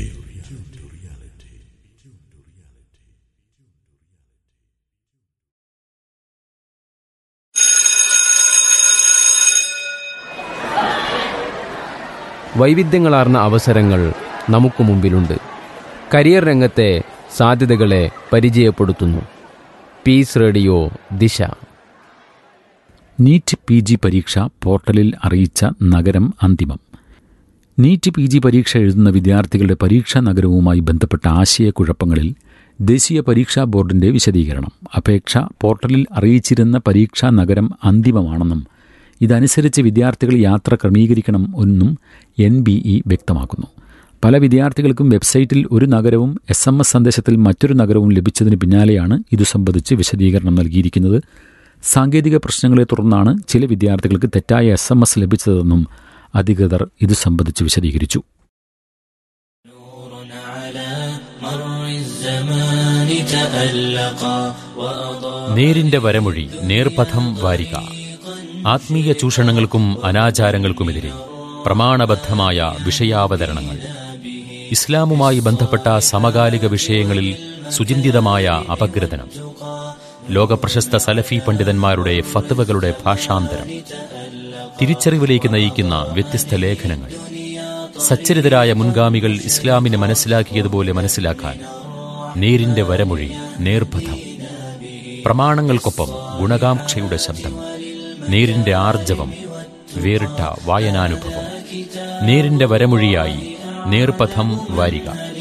വൈവിധ്യങ്ങളാർന്ന അവസരങ്ങൾ നമുക്ക് മുമ്പിലുണ്ട് കരിയർ രംഗത്തെ സാധ്യതകളെ പരിചയപ്പെടുത്തുന്നു peace radio Disha NEET P G പരീക്ഷ പോർട്ടലിൽ അറിയിച്ച നഗരം അന്തിമം നീറ്റ് പി ജി പരീക്ഷ എഴുതുന്ന വിദ്യാർത്ഥികളുടെ പരീക്ഷാ നഗരവുമായി ബന്ധപ്പെട്ട ആശയക്കുഴപ്പങ്ങളിൽ ദേശീയ പരീക്ഷാ ബോർഡിന്റെ വിശദീകരണം അപേക്ഷ പോർട്ടലിൽ അറിയിച്ചിരുന്ന പരീക്ഷാ നഗരം അന്തിമമാണെന്നും ഇതനുസരിച്ച് വിദ്യാർത്ഥികൾ യാത്ര ക്രമീകരിക്കണം എന്നും എൻ ബി ഇ വ്യക്തമാക്കുന്നു പല വിദ്യാർത്ഥികൾക്കും വെബ്സൈറ്റിൽ ഒരു നഗരവും എസ് എം എസ് സന്ദേശത്തിൽ മറ്റൊരു നഗരവും ലഭിച്ചതിന് പിന്നാലെയാണ് ഇതു സംബന്ധിച്ച് വിശദീകരണം നൽകിയിരിക്കുന്നത് സാങ്കേതിക പ്രശ്നങ്ങളെ തുടർന്നാണ് ചില വിദ്യാർത്ഥികൾക്ക് തെറ്റായ എസ് എം എസ് ലഭിച്ചതെന്നും അധികൃതർ ഇതു സംബന്ധിച്ച് വിശദീകരിച്ചു നേരിന്റെ വരമൊഴി നേർപഥം വാരിക ആത്മീയ ചൂഷണങ്ങൾക്കും അനാചാരങ്ങൾക്കുമെതിരെ പ്രമാണബദ്ധമായ വിഷയാവതരണങ്ങൾ ഇസ്ലാമുമായി ബന്ധപ്പെട്ട സമകാലിക വിഷയങ്ങളിൽ സുചിന്തിതമായ അപഗ്രഥനം ലോകപ്രശസ്ത സലഫി പണ്ഡിതന്മാരുടെ ഫത്വകളുടെ ഭാഷാന്തരം തിരിച്ചറിവിലേക്ക് നയിക്കുന്ന വ്യത്യസ്ത ലേഖനങ്ങൾ സച്ചരിതരായ മുൻഗാമികൾ ഇസ്ലാമിനെ മനസ്സിലാക്കിയതുപോലെ മനസ്സിലാക്കാൻ നേരിന്റെ വരമൊഴി നേർപഥം പ്രമാണങ്ങൾക്കൊപ്പം ഗുണകാംക്ഷയുടെ ശബ്ദം നേരിന്റെ ആർജവം വേറിട്ട വായനാനുഭവം നേരിന്റെ വരമൊഴിയായി നേർപഥം വാരിക